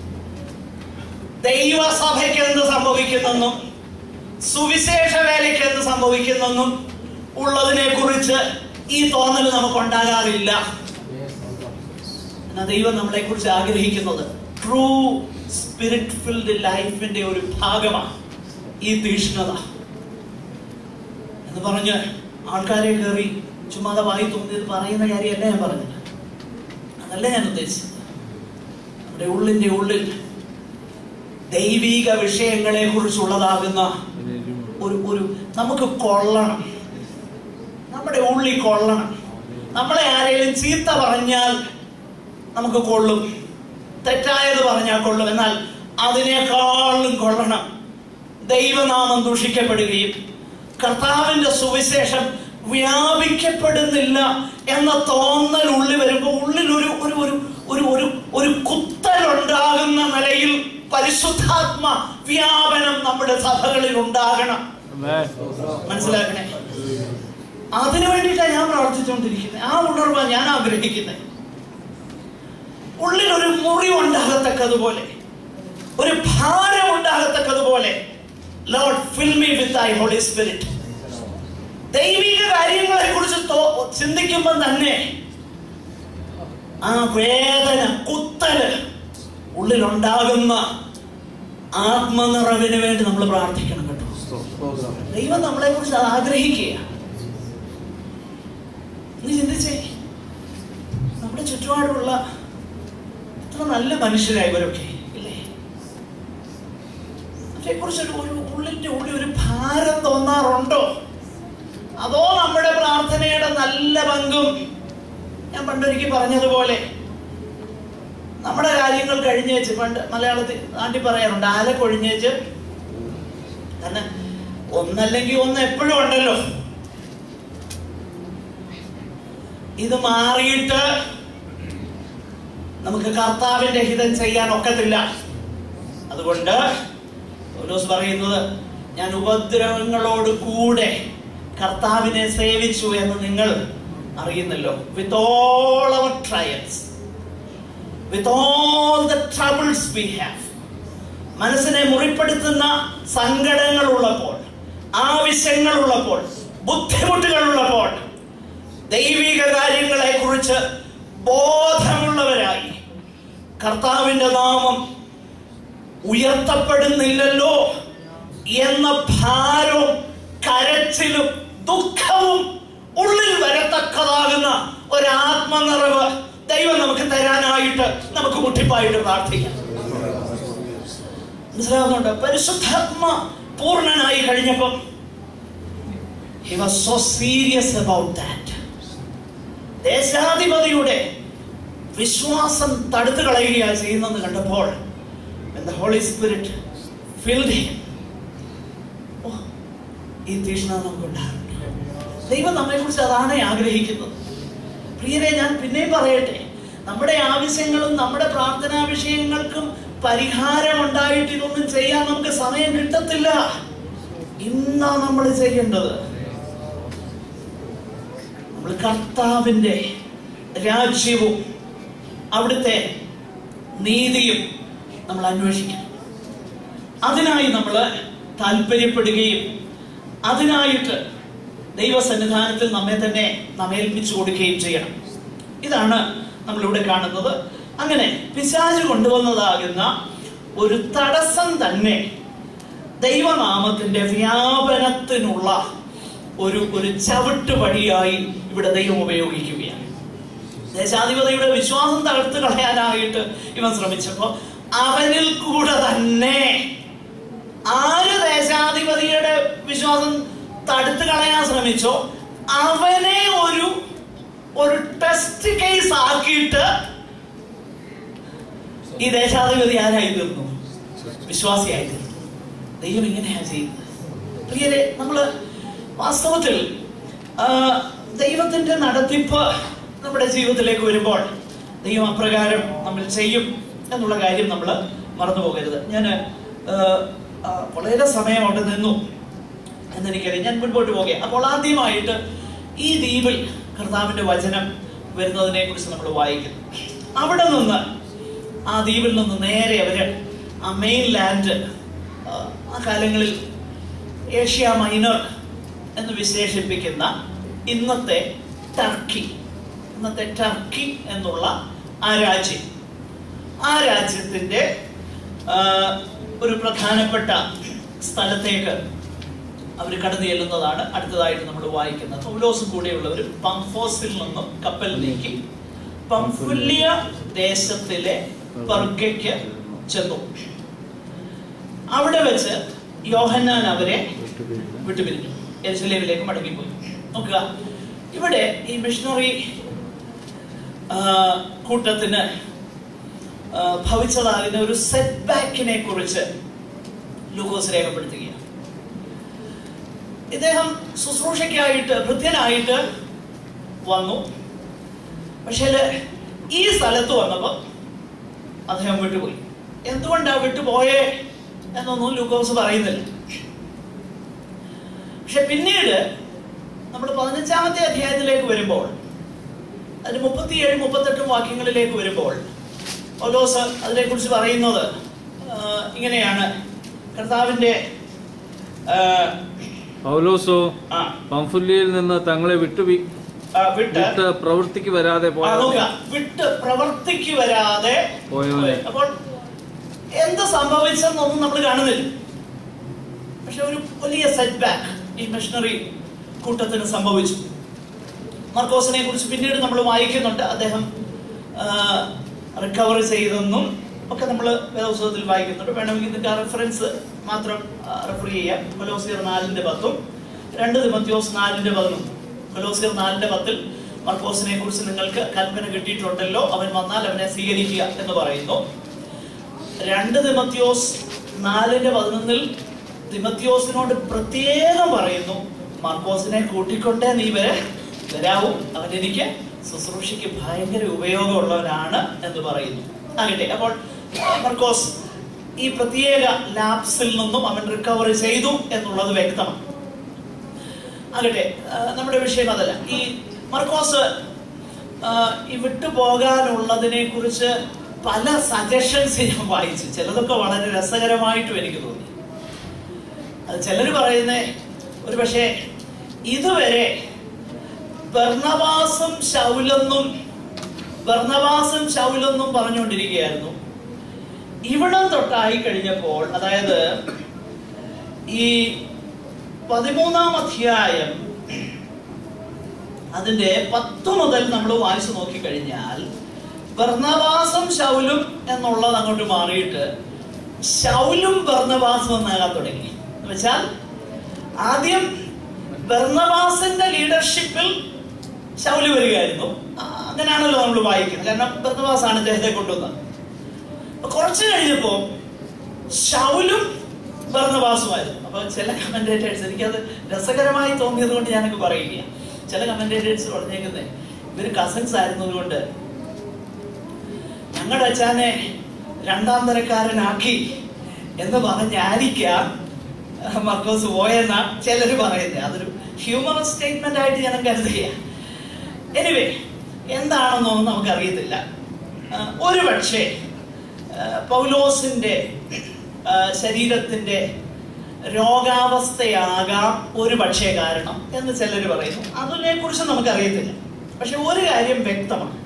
ദൈവസഭയ്ക്ക് എന്ത് സംഭവിക്കുന്നെന്നും സുവിശേഷ വേലയ്ക്ക് എന്ത് സംഭവിക്കുന്നെന്നും ഉള്ളതിനെ കുറിച്ച് ഈ തോന്നൽ നമുക്ക് ഉണ്ടാകാറില്ല എന്നാ ദൈവം നമ്മളെ കുറിച്ച് ആഗ്രഹിക്കുന്നത് ട്രൂ സ്പിരിറ്റ് ഫിൽഡ് ലൈഫിന്റെ ഒരു ഭാഗമാണ് ഈ തീഷ്ണത എന്ന് പറഞ്ഞ് ആൾക്കാരെ കയറി ചുമ്മാതെ വായി തോന്നിയത് പറയുന്ന കാര്യമല്ല ഞാൻ പറഞ്ഞത് അതല്ല ഞാൻ ഉദ്ദേശിച്ചത് നമ്മുടെ ഉള്ളിന്റെ ഉള്ളിൽ ദൈവീക വിഷയങ്ങളെ കുറിച്ചുള്ളതാകുന്ന ഒരു ഒരു നമുക്ക് കൊള്ളണം നമ്മുടെ ഉള്ളിൽ കൊള്ളണം നമ്മളെ ആരെങ്കിലും ചീത്ത പറഞ്ഞാൽ നമുക്ക് കൊള്ളും തെറ്റായത് പറഞ്ഞാൽ കൊള്ളും എന്നാൽ അതിനേക്കാളും കൊള്ളണം ദൈവനാമം ദൂഷിക്കപ്പെടുകയും കർത്താവിന്റെ സുവിശേഷം വ്യാപിക്കപ്പെടുന്നില്ല എന്ന തോന്നൽ ഉള്ളിൽ വരുമ്പോൾ ഉള്ളിൽ ഒരു ഒരു ഒരു ഒരു ഒരു ഒരു കുത്തലുണ്ടാകുന്ന നിലയിൽ പരിശുദ്ധാത്മ വ്യാപനം നമ്മുടെ സഭകളിൽ ഉണ്ടാകണം ആമേൻ. മനസ്സിലാക്കണേ അതിനു വേണ്ടിയിട്ടാണ് ഞാൻ പ്രാർത്ഥിച്ചുകൊണ്ടിരിക്കുന്നത് ആ ഉണർവാണ് ഞാൻ ആഗ്രഹിക്കുന്നത് ഉള്ളിൽ ഒരു മുറി ഉണ്ടാകത്തക്കതുപോലെ ഒരു ഭാരം ഉണ്ടാകത്തക്കതുപോലെ lord fill me with I holy spirit ദൈവിക കാര്യങ്ങളെ കുറിച്ച് ചിന്തിക്കുമ്പോൾ തന്നെ ആ വേദന കുത്തല് ഉള്ളിലുണ്ടാകുന്ന ആത്മനിറവിന് വേണ്ടി നമ്മൾ പ്രാർത്ഥിക്കണം കേട്ടോ ദൈവം നമ്മളെ കുറിച്ച് അത് ആഗ്രഹിക്കുക നീ ചിന്തിച്ചേ നമ്മുടെ ചുറ്റുപാടുള്ള എത്ര നല്ല മനുഷ്യരായി ഇവരൊക്കെ ഇല്ലേ അവരെ കുറിച്ച് ഒരു ഒരു ഉള്ളിന്റെ ഉള്ളിൽ ഒരു ഭാരം തോന്നാറുണ്ടോ അതോ നമ്മുടെ പ്രാർത്ഥനയുടെ നല്ല പങ്കും ഞാൻ പണ്ടൊരിക്കൽ പറഞ്ഞതുപോലെ നമ്മുടെ കാര്യങ്ങൾ കഴിഞ്ഞേച്ച് പണ്ട് മലയാളത്തിൽ നാട്ടിൽ പറയാറുണ്ട് ആല കൊഴിഞ്ഞേച്ച് കാരണം ഒന്നല്ലെങ്കിൽ ഒന്ന് എപ്പോഴും ഉണ്ടല്ലോ ഇത് മാറിയിട്ട് നമുക്ക് കർത്താവിന്റെ ഹിതം ചെയ്യാൻ ഒക്കത്തില്ല അതുകൊണ്ട് പൗലോസ് പറയുന്നത് ഞാൻ ഉപദ്രവങ്ങളോട് കൂടെ കർത്താവിനെ സേവിച്ചു എന്ന് നിങ്ങൾ അറിയുന്നല്ലോ with all our trials with all the troubles we have മനസ്സിനെ മുറിപ്പെടുത്തുന്ന സങ്കടങ്ങൾ ഉള്ളപ്പോൾ ആവശ്യങ്ങൾ ഉള്ളപ്പോൾ ബുദ്ധിമുട്ടുകൾ ഉള്ളപ്പോൾ ദൈവിക കാര്യങ്ങളെ കുറിച്ച് ബോധമുള്ളവരായി കർത്താവിന്റെ നാമം ഉയർത്തപ്പെടുന്നില്ലല്ലോ എന്ന ഭാരവും കരച്ചിലും ദുഃഖവും ഉള്ളിൽ വരത്തക്കതാകുന്ന ഒരാത്മനിറവ് ദൈവം നമുക്ക് തരാനായിട്ട് നമുക്ക് മുട്ടിപ്പായിട്ട് പ്രാർത്ഥിക്കാം മനസ്സിലാവുന്നുണ്ട് പരിശുദ്ധാത്മ പൂർണ്ണനായി കഴിഞ്ഞപ്പം he was so serious about that ദേശാധിപതിയുടെ വിശ്വാസം തടുത്തു കളയുകയാണ് ചെയ്യുന്നതെന്ന് കണ്ടപ്പോൾ when the Holy Spirit filled him ഓ, ഈ തീഷ്ണത നമുക്കുണ്ടാകും ദൈവം നമ്മെ കുറിച്ച് അതാണ് ആഗ്രഹിക്കുന്നത് പ്രിയരെ ഞാൻ പിന്നെയും പറയട്ടെ നമ്മുടെ ആവശ്യങ്ങളും നമ്മുടെ പ്രാർത്ഥനാ വിഷയങ്ങൾക്കും പരിഹാരം ഉണ്ടായിട്ട് ഇതൊന്നും ചെയ്യാൻ നമുക്ക് സമയം കിട്ടത്തില്ല ഇന്നാ നമ്മൾ ചെയ്യേണ്ടത് നമ്മൾ കർത്താവിന്റെ രാജ്യവും അവിടുത്തെ നീതിയും നമ്മൾ അന്വേഷിക്കണം അതിനായി നമ്മൾ താല്പര്യപ്പെടുകയും അതിനായിട്ട് ദൈവസന്നിധാനത്തിൽ നമ്മെ തന്നെ നമ്മെ ഏൽപ്പിച്ചു കൊടുക്കുകയും ചെയ്യണം ഇതാണ് നമ്മളിവിടെ കാണുന്നത് അങ്ങനെ പിശാച് കൊണ്ടുവന്നതാകുന്ന ഒരു തടസ്സം തന്നെ ദൈവനാമത്തിന്റെ വ്യാപനത്തിനുള്ള ഒരു ഒരു ചവിട്ടുപടിയായി ഇവിടെ ദൈവം ഉപയോഗിക്കുകയാണ് ദേശാധിപതിയുടെ വിശ്വാസം തകർത്ത് കളയാനായിട്ട് ഇവൻ ശ്രമിച്ചപ്പോ അവനിൽ കൂടെ തന്നെ ആര് ദേശാധിപതിയുടെ വിശ്വാസം തടുത്ത് കളയാൻ ശ്രമിച്ചോ അവനെ ഒരു ഒരു ടെസ്റ്റ് കേസ് ആക്കിയിട്ട് ഈ ദേശാധിപതി ആരായി തീർന്നു വിശ്വാസിയായി തീർന്നു ദൈവം ഇങ്ങനെയാ ചെയ്യുന്നത് പ്രിയരെ നമ്മള് വാസ്തവത്തിൽ ആ, ദൈവത്തിന്റെ നടത്തിപ്പ് നമ്മുടെ ജീവിതത്തിലേക്ക് വരുമ്പോൾ ദൈവം അപ്രകാരം നമ്മൾ ചെയ്യും എന്നുള്ള കാര്യം നമ്മൾ മറന്നു പോകരുത് ഞാൻ വളരെ സമയം അവിടെ നിന്നു എന്നെനിക്കറിയാം ഞാൻ മുൻപോട്ട് പോകുക അപ്പോൾ ആദ്യമായിട്ട് ഈ ദ്വീപിൽ കർത്താവിന്റെ വചനം വരുന്നതിനെ കുറിച്ച് നമ്മൾ വായിക്കുന്നു അവിടെ നിന്ന് ആ ദ്വീപിൽ നിന്ന് നേരെ അവര് ആ മെയിൻ ലാൻഡ് ആ കാലങ്ങളിൽ ഏഷ്യ മൈനർ എന്ന് വിശേഷിപ്പിക്കുന്ന ഇന്നത്തെ ടർക്കി ഇന്നത്തെ ടർക്കി എന്നുള്ള ആ രാജ്യം ആ രാജ്യത്തിന്റെ ആ, ഒരു പ്രധാനപ്പെട്ട സ്ഥലത്തേക്ക് അവർ കടന്നു ചെല്ലുന്നതാണ് അടുത്തതായിട്ട് നമ്മൾ വായിക്കുന്നത് പൗലോസും കൂടെയുള്ളവർ പംഫോസിൽ നിന്നും കപ്പൽ നീക്കി പംഫുല്യ ദേശത്തിലെ പെർഗയ്ക്ക് ചെന്നു അവിടെ വെച്ച് യോഹന്നാൻ അവരെ വിട്ടുപിരിഞ്ഞു എരുസലേമിലേക്ക് മടങ്ങിപ്പോയി നോക്കുക ഇവിടെ ഈ മിഷണറി കൂട്ടത്തിന് ആ, ഭവിച്ചതാകുന്ന ഒരു സെറ്റ് ബാക്കിനെ കുറിച്ച് ലൂക്കോസ് രേഖപ്പെടുത്തുകയാണ് ഇദ്ദേഹം ശുശ്രൂഷയ്ക്കായിട്ട് ഭൃത്യനായിട്ട് വന്നു പക്ഷേ ഈ സ്ഥലത്ത് വന്നപ്പോൾ അദ്ദേഹം വിട്ടുപോയി എന്തുകൊണ്ടാ വിട്ടുപോയേ എന്നൊന്നും ലൂക്കോസ് പറയുന്നില്ല പക്ഷെ പിന്നീട് നമ്മൾ പതിനഞ്ചാമത്തെ അധ്യായത്തിലേക്ക് വരുമ്പോൾ അതിന് മുപ്പത്തിയേഴ് മുപ്പത്തെട്ടും വാക്യങ്ങളിലേക്ക് വരുമ്പോൾ പൗലോസ് അതിനെക്കുറിച്ച് പറയുന്നത് ആ, ഇങ്ങനെയാണ് കർത്താവിന്റെ ആ, പൗലോസോ ആ, പംഫുല്യയിൽ നിന്ന് തങ്ങളെ വിട്ടു വി- ആ, വിട്ട് വിട്ട് പ്രവൃത്തിക്ക് വരാതെ ആ, പോയവനെ നോക്കുക വിട്ട് പ്രവർത്തിക്ക് വരാതെ പോയവനെ അപ്പോൾ എന്ത് സംഭവിച്ചെന്നൊന്നും നമ്മൾ കാണുന്നില്ല പക്ഷെ ഒരു വലിയ സെറ്റ് ബാക്ക് ഈ മിഷണറി കൂട്ടത്തിന് സംഭവിച്ചു മർക്കോസിനെ കുറിച്ച് പിന്നീട് നമ്മൾ വായിക്കുന്നുണ്ട് അദ്ദേഹം റിക്കവർ ചെയ്തെന്നും ഒക്കെ നമ്മൾ വേദപുസ്തകത്തിൽ വായിക്കുന്നുണ്ട് വേണമെങ്കിൽ ഇതിന്റെ റെഫറൻസ് മാത്രം റെഫർ ചെയ്യാം കൊലോസിയർ നാലിന്റെ പത്തും രണ്ട് തിമത്യോസ് നാലിന്റെ പതിനും കൊലോസിയർ നാലിന്റെ പത്തിൽ മർക്കോസിനെ കുറിച്ച് നിങ്ങൾക്ക് കൽപ്പന കിട്ടിയിട്ടുണ്ടല്ലോ അവൻ വന്നാൽ അവനെ സ്വീകരിക്കുക എന്ന് പറയുന്നു രണ്ട് തിമത്യോസ് നാലിന്റെ പതിനൊന്നിൽ തിമത്യോസിനോട് പ്രത്യേകം പറയുന്നു മാർക്കോസിനെ കൂട്ടിക്കൊണ്ടേ നീ വരെ വരാവൂ അവൻ എനിക്ക് ശുശ്രൂഷയ്ക്ക് ഭയങ്കര ഉപയോഗമുള്ളവനാണ് എന്ന് പറയുന്നു ആകട്ടെ അപ്പോൾ ആ, മർക്കോസ് ഈ പ്രത്യേക ലാബ്സിൽ നിന്നും അവൻ റിക്കവർ ചെയ്തു എന്നുള്ളത് വ്യക്തമാണ് ആകട്ടെ ആ, നമ്മുടെ വിഷയം അതല്ല ഈ മർക്കോസ് ആ, ഈ വിട്ടുപോകാനുള്ളതിനെ കുറിച്ച് പല സജഷൻസ് ഞാൻ വായിച്ചു ചിലതൊക്കെ വളരെ രസകരമായിട്ടും എനിക്ക് തോന്നി അത് ചിലർ പറയുന്നേ ഒരു പക്ഷേ ഇതുവരെ ബർണവാസും ശൗലെന്നും ബർണവാസും ശൗലെന്നും പറഞ്ഞുകൊണ്ടിരിക്കുകയായിരുന്നു ഇവിടം തൊട്ടായി കഴിഞ്ഞപ്പോൾ അതായത് ഈ പതിമൂന്നാം അധ്യായം അതിന്റെ പത്ത് മുതൽ നമ്മൾ വായിച്ചു നോക്കിക്കഴിഞ്ഞാൽ ബർണവാസും ശൗലും എന്നുള്ളത് അങ്ങോട്ട് മാറിയിട്ട് ശൗലും ബർണവാസും എന്നാകാൻ തുടങ്ങി എന്ന് വെച്ചാൽ ആദ്യം ബർണവാസിന്റെ ലീഡർഷിപ്പിൽ ശൗല് വരികയായിരുന്നു ആ, അങ്ങനെയാണല്ലോ നമ്മൾ വായിക്കുന്നത് കാരണം ബർണവാസാണ് ഇദ്ദേഹത്തെ കൊണ്ടുവന്നത് അപ്പൊ കുറച്ച് കഴിഞ്ഞപ്പോ ശൗലും ബർണവാസുമായിരുന്നു അപ്പൊ ചില കമന്റേറ്റേഴ്സ് എനിക്കത് രസകരമായി തോന്നിയത് കൊണ്ട് ഞാനൊക്കെ പറയുക ചില കമന്റേറ്റേഴ്സ് പറഞ്ഞേക്കുന്നത് ഇവര് കസിൻസ് ആയിരുന്നതുകൊണ്ട് ഞങ്ങളുടെ അച്ഛനെ രണ്ടാം തരക്കാരനാക്കി എന്ന് പറഞ്ഞായിരിക്കാം മർക്കോസ് പോയെന്ന ചിലര് പറയുന്നത് അതൊരു ഹ്യൂമറസ് സ്റ്റേറ്റ്മെന്റ് ആയിട്ട് ഞാൻ കരുതുകയാണ് എനിവേ എന്താണെന്നൊന്നും നമുക്കറിയത്തില്ല ആ, ഒരു പക്ഷേ ആ, പൗലോസിന്റെ ആ, ശരീരത്തിന്റെ രോഗാവസ്ഥയാകാം ഒരു പക്ഷേ കാരണം എന്ന് ചിലർ പറയുന്നു അതിനെ കുറിച്ച് നമുക്കറിയത്തില്ല പക്ഷെ ഒരു കാര്യം വ്യക്തമാണ്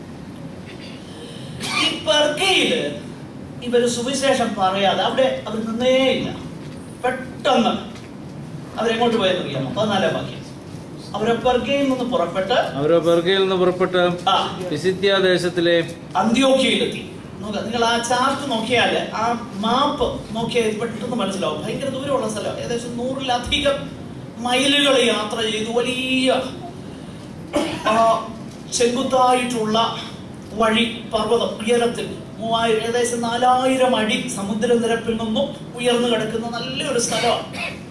ഈ പെർക്കയില് ഇവര് സുവിശേഷം പറയാതെ അവിടെ അവർ നിന്നേയില്ല പെട്ടെന്ന് അവരെങ്ങോട്ട് പോയെന്നറിയാമോ പതിനാലാം വാക്യം അവരെ പെർക്കയിൽ നിന്ന് പുറപ്പെട്ട് അവരോ പെർഗയിൽ നിന്ന് പുറപ്പെട്ട് ആ പിസിത്യ ദേശത്തിലെ അന്ത്യോക്കയിലെത്തി നോക്കുക നിങ്ങൾ ആ ചാർട്ട് നോക്കിയാൽ ആ മാപ്പ് നോക്കിയാൽ ഇത് പെട്ടെന്ന് മനസ്സിലാവും ഭയങ്കര ദൂരമുള്ള സ്ഥലം ഏകദേശം നൂറിലധികം മൈലുകൾ യാത്ര ചെയ്തു വലിയ ആ, ചെങ്കുത്തായിട്ടുള്ള വഴി പർവ്വതം ഉയരത്തിൽ മൂവായിരം ഏകദേശം നാലായിരം അടി സമുദ്രനിരപ്പിൽ നിന്നും ഉയർന്നു കിടക്കുന്ന നല്ലൊരു സ്ഥലമാണ്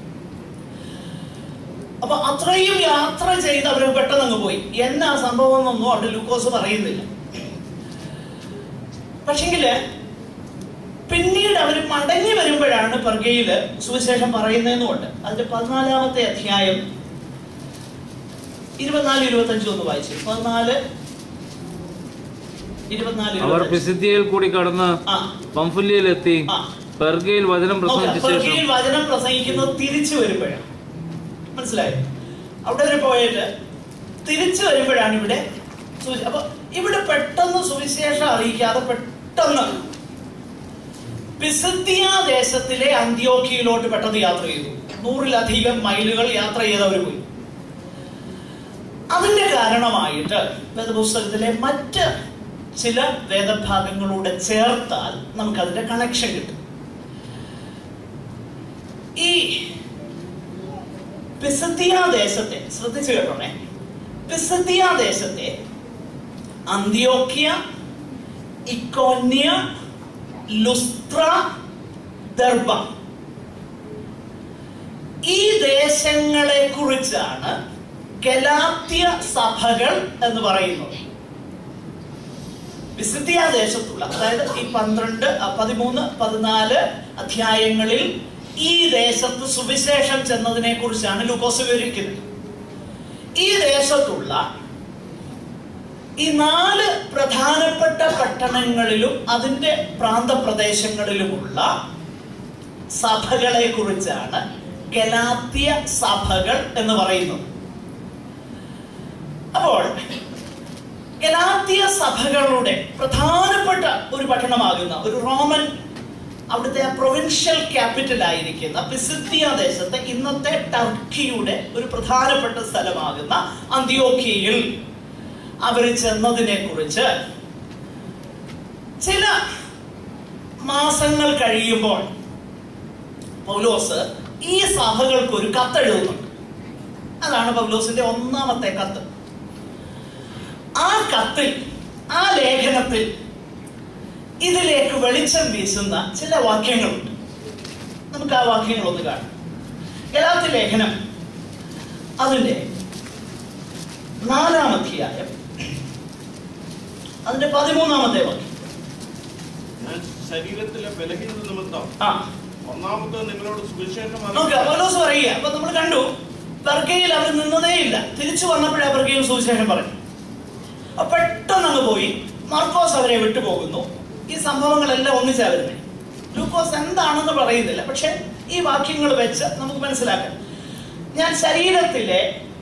അപ്പൊ അത്രയും യാത്ര ചെയ്ത് അവർ പെട്ടെന്ന് അങ്ങ് പോയി എന്നാ സംഭവം എന്നൊന്നും അവിടെ ലൂക്കോസ് പറയുന്നില്ല പക്ഷെങ്കില് പിന്നീട് അവർ മടങ്ങി വരുമ്പോഴാണ് പെർഗയില് സുവിശേഷം പറയുന്നതെന്നുണ്ട് അതിന്റെ പതിനാലാമത്തെ അധ്യായം ഇരുപത്തിനാല് ഇരുപത്തഞ്ചും ഒന്ന് വായിച്ചു പതിനാല് ഇരുപത്തിനാല് അവർ ഇരുപത്തഞ്ച്. പിസിദ്യയിൽ കൂടി കടന്ന് ആ പംഫുല്യയിലെത്തി ആ. പെർഗയിൽ വചനം പ്രസംഗിച്ച നോക്കാം, ശേഷം പെർഗയിൽ വചനം പ്രസംഗിക്കുന്നത് തിരിച്ചു വരുമ്പോഴാണ് മനസ്സിലായോ അവിടെ വരെ പോയിട്ട് തിരിച്ചു വരുമ്പോഴാണ് ഇവിടെ സുവിശേ- അപ്പൊ ഇവിടെ പെട്ടെന്ന് സുവിശേഷം അറിയിക്കാതെ പെട്ടെന്ന് പിസിദ്ധിയ ദേശത്തിലെ അന്ത്യോക്കിയിലോട്ട് പെട്ടെന്ന് യാത്ര ചെയ്തു നൂറിലധികം മൈലുകൾ യാത്ര ചെയ്തവർ പോയി അതിന്റെ കാരണമായിട്ട് വേദപുസ്തകത്തിലെ മറ്റ് ചില വേദഭാഗങ്ങളൂടെ ചേർത്താൽ നമുക്കതിന്റെ കണക്ഷൻ കിട്ടും ഈ പിസത്തിയ ദേശത്തെ ശ്രദ്ധിച്ചു കേട്ടോണേ പിസത്തിയ ദേശത്തെ അന്ത്യോക്യ ഇക്കോന്യ ലുസ്ത്ര ദർബ ഈ ദേശങ്ങളെ കുറിച്ചാണ് ഗലാത്യ സഭകൾ എന്ന് പറയുന്നത് വിസിദ്ധിയ ദേശത്തുള്ള അതായത് ഈ പന്ത്രണ്ട് അ, പതിമൂന്ന് പതിനാല് അധ്യായങ്ങളിൽ ഈ ദേശത്ത് സുവിശേഷം ചെന്നതിനെ കുറിച്ചാണ് ലൂക്കോസ് വിവരിക്കുന്നത് ഈ ദേശത്തുള്ള ഈ നാല് പ്രധാനപ്പെട്ട പട്ടണങ്ങളിലും അതിന്റെ പ്രാന്തപ്രദേശങ്ങളിലുമുള്ള സഭകളെ കുറിച്ചാണ് ഗലാത്യ സഭകൾ എന്ന് പറയുന്നത് അപ്പോൾ ഗലാത്യ സഭകളുടെ പ്രധാനപ്പെട്ട ഒരു പട്ടണമാകുന്ന ഒരു റോമൻ അവിടുത്തെ ആ പ്രൊവിൻഷ്യൽ ക്യാപിറ്റൽ ആയിരിക്കുന്ന പിസിദ്ധിയ ദേശത്തെ ഇന്നത്തെ ടർക്കിയുടെ ഒരു പ്രധാനപ്പെട്ട സ്ഥലമാകുന്ന അന്ത്യോക്കിയയിൽ അവർ ചെന്നതിനെ കുറിച്ച് ചില മാസങ്ങൾ കഴിയുമ്പോൾ പൗലോസ് ഈ സഭകൾക്ക് ഒരു കത്തെഴുതുന്നുണ്ട് അതാണ് പൗലോസിന്റെ ഒന്നാമത്തെ കത്ത് ആ കത്തിൽ ആ ലേഖനത്തിൽ ഇതിലേക്ക് വെളിച്ചം വീശുന്ന ചില വാക്യങ്ങളുണ്ട് നമുക്ക് ആ വാക്യങ്ങൾ ഒന്ന് കാണാം ഗലാത്തി ലേഖനം അതിന്റെ നാലാം അധ്യായം അതിന്റെ പതിമൂന്നാമത്തെ വാക്യം ഞാൻ ശരീരത്തിലെ ബലഹീനത നിമിത്തം ആ ഒന്നാമത്തെ നിങ്ങളോട് സുവിശേഷം നോക്കുക അറിയിക്കാൻ പൗലോസ് പറയുക അപ്പൊ നമ്മൾ കണ്ടു പെർഗയിൽ അവർ നിന്നതേയില്ല തിരിച്ചു വന്നപ്പോഴേ പെർഗയിൽ സുവിശേഷം പറഞ്ഞു അപ്പൊ പെട്ടെന്ന് അങ്ങ് പോയി മാർക്കോസ് അവരെ വിട്ടുപോകുന്നു ഈ സംഭവങ്ങളെല്ലാം ഒന്നിച്ചാ വരുന്നത് ലൂക്കോസ് എന്താണെന്ന് പറയുന്നില്ല പക്ഷെ ഈ വാക്യങ്ങൾ വെച്ച് നമുക്ക് മനസ്സിലാക്കാം ഞാൻ ശരീരത്തിലെ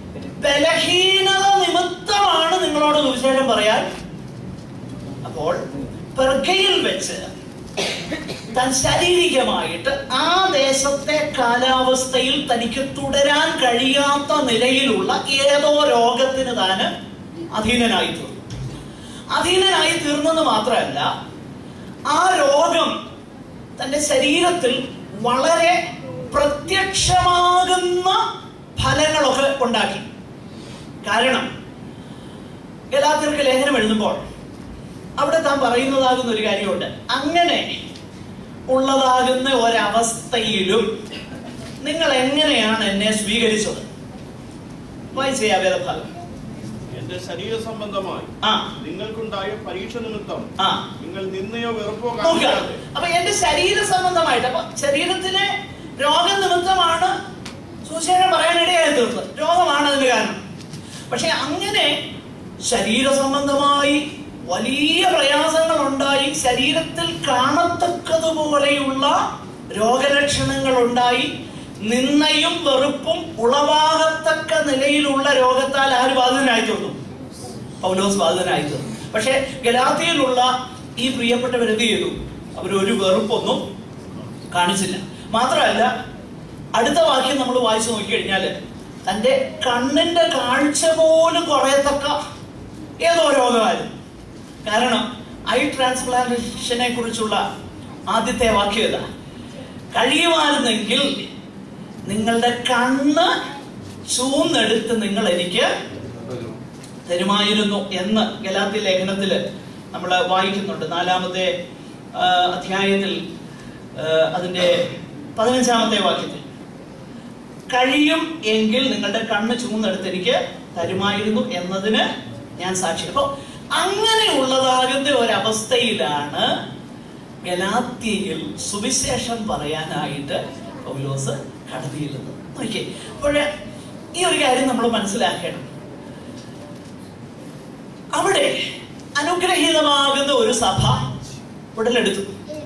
ബലഹീനത നിമിത്തമാണ് നിങ്ങളോട് സുവിശേഷം പറയാൻ അപ്പോൾ പെർഗയിൽ വെച്ച് താൻ ശാരീരികമായിട്ട് ആ ദേശത്തെ കാലാവസ്ഥയിൽ തനിക്ക് തുടരാൻ കഴിയാത്ത നിലയിലുള്ള ഏതോ രോഗത്തിന് താന് അധീനനായി തീർന്നു അധീനനായി തീർന്നെന്ന് മാത്രമല്ല ആ രോഗം തന്റെ ശരീരത്തിൽ വളരെ പ്രത്യക്ഷമാകുന്ന ഫലങ്ങളൊക്കെ ഉണ്ടാക്കി കാരണം ഗലാത്യർക്ക് ലേഖനം എഴുതുമ്പോൾ അവിടെ താൻ പറയുന്നതാകുന്ന ഒരു കാര്യമുണ്ട് അങ്ങനെ ഉള്ളതാകുന്ന ഒരവസ്ഥയിലും നിങ്ങൾ എങ്ങനെയാണ് എന്നെ സ്വീകരിച്ചത് വായിച്ച വേദഭാഗം എന്റെ ശരീര സംബന്ധമായി ആ നിങ്ങൾക്കുണ്ടായ പരീക്ഷ നിമിത്തം ആ നിങ്ങൾ നിന്നയോ വെറുപ്പോ നോക്കുക കാണിക്കാതെ അപ്പൊ എന്റെ ശരീര സംബന്ധമായിട്ട് അപ്പൊ ശരീരത്തിലെ രോഗനിമിത്തമാണ് സുശേഷം പറയാനിടയായി തീർന്നത് രോഗമാണ് അതിന് കാരണം പക്ഷെ അങ്ങനെ ശരീര സംബന്ധമായി വലിയ പ്രയാസങ്ങൾ ഉണ്ടായി ശരീരത്തിൽ കാണത്തക്കതുപോലെയുള്ള പൗലോസിനങ്ങൾ ഉണ്ടായി നിന്നയും വെറുപ്പും ഉളവാകത്തക്ക നിലയിലുള്ള രോഗത്താൽ ആര് ബാധിതനായി തീർന്നു പൗലോസ് ബാധിതനായി തീർന്നു പക്ഷെ ഗലാത്തിയിലുള്ള ഈ പ്രിയപ്പെട്ടവർ എന്ത് ചെയ്തു അവരൊരു വെറുപ്പൊന്നും കാണിച്ചില്ല മാത്രമല്ല അടുത്ത വാക്യം നമ്മൾ വായിച്ചു നോക്കിക്കഴിഞ്ഞാൽ തൻ്റെ കണ്ണിന്റെ കാഴ്ച പോലും കുറയത്തക്ക ഏതോ രോഗമായിരുന്നു കാരണം ഐ ട്രാൻസ്പ്ലാന്റേഷനെ കുറിച്ചുള്ള ആദ്യത്തെ വാക്യം ഇതാ കഴിയുമായിരുന്നെങ്കിൽ നിങ്ങളുടെ കണ്ണ് ചൂന്നെടുത്ത് നിങ്ങൾ എനിക്ക് തരുമായിരുന്നു എന്ന് ഗലാത്തി ലേഖനത്തിൽ നമ്മൾ വായിക്കുന്നുണ്ട് നാലാമത്തെ ആ, അധ്യായത്തിൽ ആ, അതിന്റെ പതിനഞ്ചാമത്തെ വാക്യത്തിൽ കഴിയും എങ്കിൽ നിങ്ങളുടെ കണ്ണ് ചൂന്നെടുത്ത് എനിക്ക് തരുമായിരുന്നു എന്നതിന് ഞാൻ സാക്ഷി അപ്പൊ അങ്ങനെയുള്ളതാകുന്ന ഒരവസ്ഥയിലാണ് ഗലാത്തിയിൽ സുവിശേഷം പറയാനായിട്ട് പൗലോസ് കടത്തിയിരുന്നത് നോക്കിയേ അപ്പോഴേ ഈ ഒരു കാര്യം നമ്മൾ മനസ്സിലാക്കണം അവിടെ അനുഗ്രഹീതമാകുന്ന ഒരു സഭ ഉടലെടുത്തു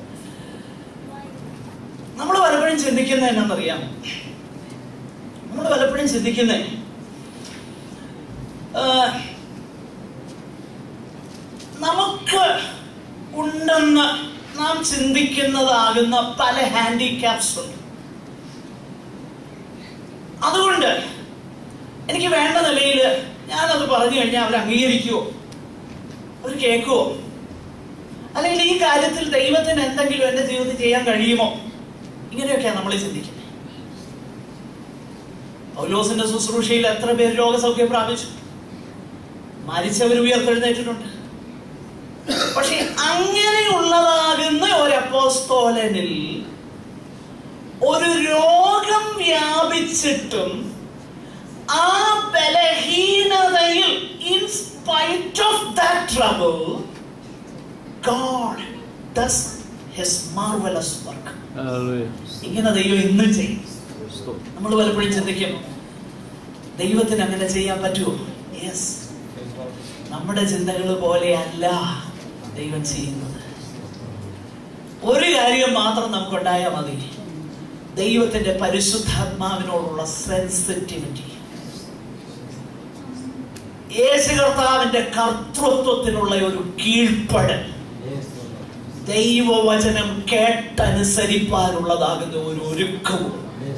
നമ്മൾ പലപ്പോഴും ചിന്തിക്കുന്നത് എന്നാണെന്നറിയാം നമ്മൾ പലപ്പോഴും ചിന്തിക്കുന്നേ ആ, നമുക്ക് ഉണ്ടെന്ന് നാം ചിന്തിക്കുന്നതാകുന്ന പല ഹാൻഡിക്യാപ്സ് ഉണ്ട് അതുകൊണ്ട് എനിക്ക് വേണ്ട നിലയിൽ ഞാനത് പറഞ്ഞു കഴിഞ്ഞാൽ അവർ അംഗീകരിക്കുമോ അവർ കേൾക്കുമോ അല്ലെങ്കിൽ ഈ കാര്യത്തിൽ ദൈവത്തിന് എന്തെങ്കിലും എൻ്റെ ജീവിതത്തിൽ ചെയ്യാൻ കഴിയുമോ ഇങ്ങനെയൊക്കെയാണ് നമ്മൾ ചിന്തിക്കുന്നത് പൗലോസിന്റെ ശുശ്രൂഷയിൽ എത്ര പേര് രോഗസൗഖ്യം പ്രാപിച്ചു മരിച്ചവർ ഉയർത്തെഴുന്നേറ്റിട്ടുണ്ട് പക്ഷെ അങ്ങനെയുള്ളതാകുന്ന ഒരു അപ്പോസ്തോലനിൽ ഒരു രോഗം വ്യാപിച്ചിട്ടും ആ ബലഹീനതയിൽ in spite of that trouble God does his marvellous work ഇങ്ങനെ ദൈവം ഇന്നും ചെയ്യും നമ്മൾ പലപ്പോഴും ചിന്തിക്കും ദൈവത്തിന് അങ്ങനെ ചെയ്യാൻ പറ്റുമോ യെസ് നമ്മുടെ ചിന്തകൾ പോലെയല്ല ദൈവം ചെയ്യുന്നത് ഒരു കാര്യം മാത്രം നമുക്കുണ്ടായാൽ മതി ദൈവത്തിന്റെ പരിശുദ്ധാത്മാവിനോടുള്ള സെൻസിറ്റിവിറ്റി യേശു കർത്താവിന്റെ കർത്തൃത്വത്തിനുള്ള ഒരു കീഴ്പ്പടൽ ദൈവവചനം കേട്ടനുസരിപ്പാനുള്ളതാകുന്ന ഒരു ഒരുക്കവും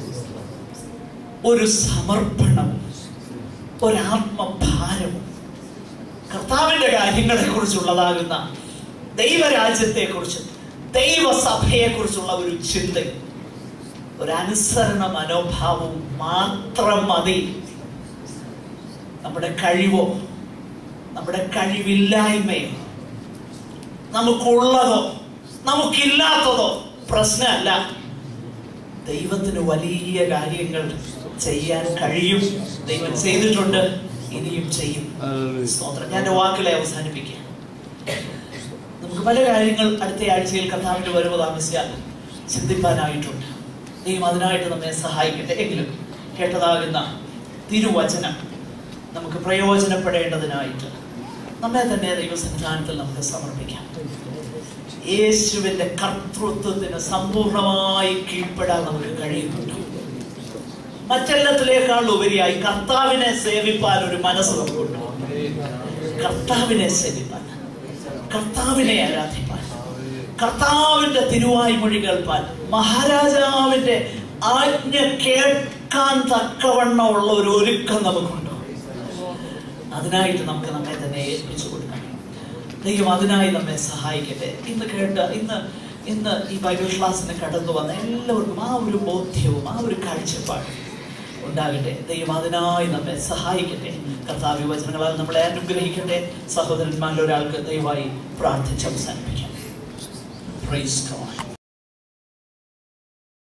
ഒരു സമർപ്പണവും ഒരാത്മഭാരവും കർത്താവിന്റെ കാര്യങ്ങളെ കുറിച്ചുള്ളതാകുന്ന ദൈവരാജ്യത്തെ കുറിച്ച് ദൈവസഭയെ കുറിച്ചുള്ള ഒരു ചിന്തയും ഒരു അനുസരണ മനോഭാവവും മാത്രം മതി നമ്മുടെ കഴിവോ നമ്മുടെ കഴിവില്ലായ്മയോ നമുക്കുള്ളതോ നമുക്കില്ലാത്തതോ പ്രശ്നമല്ല ദൈവത്തിന് വലിയ കാര്യങ്ങൾ ചെയ്യാൻ കഴിയും ദൈവം ചെയ്തിട്ടുണ്ട് ഇനിയും ചെയ്യും സ്തോത്രം ഞാൻ എൻ്റെ വാക്കുകളെ അവസാനിപ്പിക്കാം നമുക്ക് പല കാര്യങ്ങൾ അടുത്ത ആഴ്ചയിൽ കർത്താവിന്റെ വരവ് താമസിയാൽ ചിന്തിപ്പാനായിട്ടുണ്ട് ദൈവം അതിനായിട്ട് നമ്മെ സഹായിക്കട്ടെ എങ്കിലും കേട്ടതാകുന്ന തിരുവചനം നമുക്ക് പ്രയോജനപ്പെടേണ്ടതിനായിട്ട് നമ്മെ തന്നെ ദൈവസന്നിധാനത്തിൽ നമുക്ക് സമർപ്പിക്കാം യേശുവിന്റെ കർത്തൃത്വത്തിന് സമ്പൂർണമായി കീഴ്പ്പെടാൻ നമുക്ക് കഴിയുന്നുണ്ട് മറ്റെല്ലാത്തിലേക്കാൾ ഉപരിയായി കർത്താവിനെ സേവിപ്പാൻ ഒരു മനസ്സ് നമുക്കുണ്ട് കർത്താവിനെ സേവിപ്പാൻ കർത്താവിനെ ആരാധിപ്പാൻ കർത്താവിന്റെ തിരുവായി മൊഴി കേൾപ്പാൻ മഹാരാജാവിന്റെ ആജ്ഞ കേൾക്കാൻ തക്കവണ്ണമുള്ള ഒരു ഒരുക്കം നമുക്കുണ്ട് അതിനായിട്ട് നമുക്ക് നമ്മെ തന്നെ ഏൽപ്പിച്ചു കൊടുക്കണം ദൈവം അതിനായി നമ്മെ സഹായിക്കട്ടെ ഇന്ന് കേട്ട് ഇന്ന് ഇന്ന് ഈ ബൈബിൾ ക്ലാസ്സിന് കടന്നു വന്ന എല്ലാവർക്കും ആ ഒരു ബോധ്യവും ആ ഒരു കാഴ്ചപ്പാടും ഉണ്ടാകട്ടെ ദൈവം അതിനായി നമ്മെ സഹായിക്കട്ടെ കർത്താവ് വചനങ്ങളാൽ നമ്മളെ അനുഗ്രഹിക്കട്ടെ സഹോദരന്മാരിൽ ഒരാൾക്ക് ദയവായി പ്രാർത്ഥിച്ച് അവസാനിപ്പിക്കാം Praise God.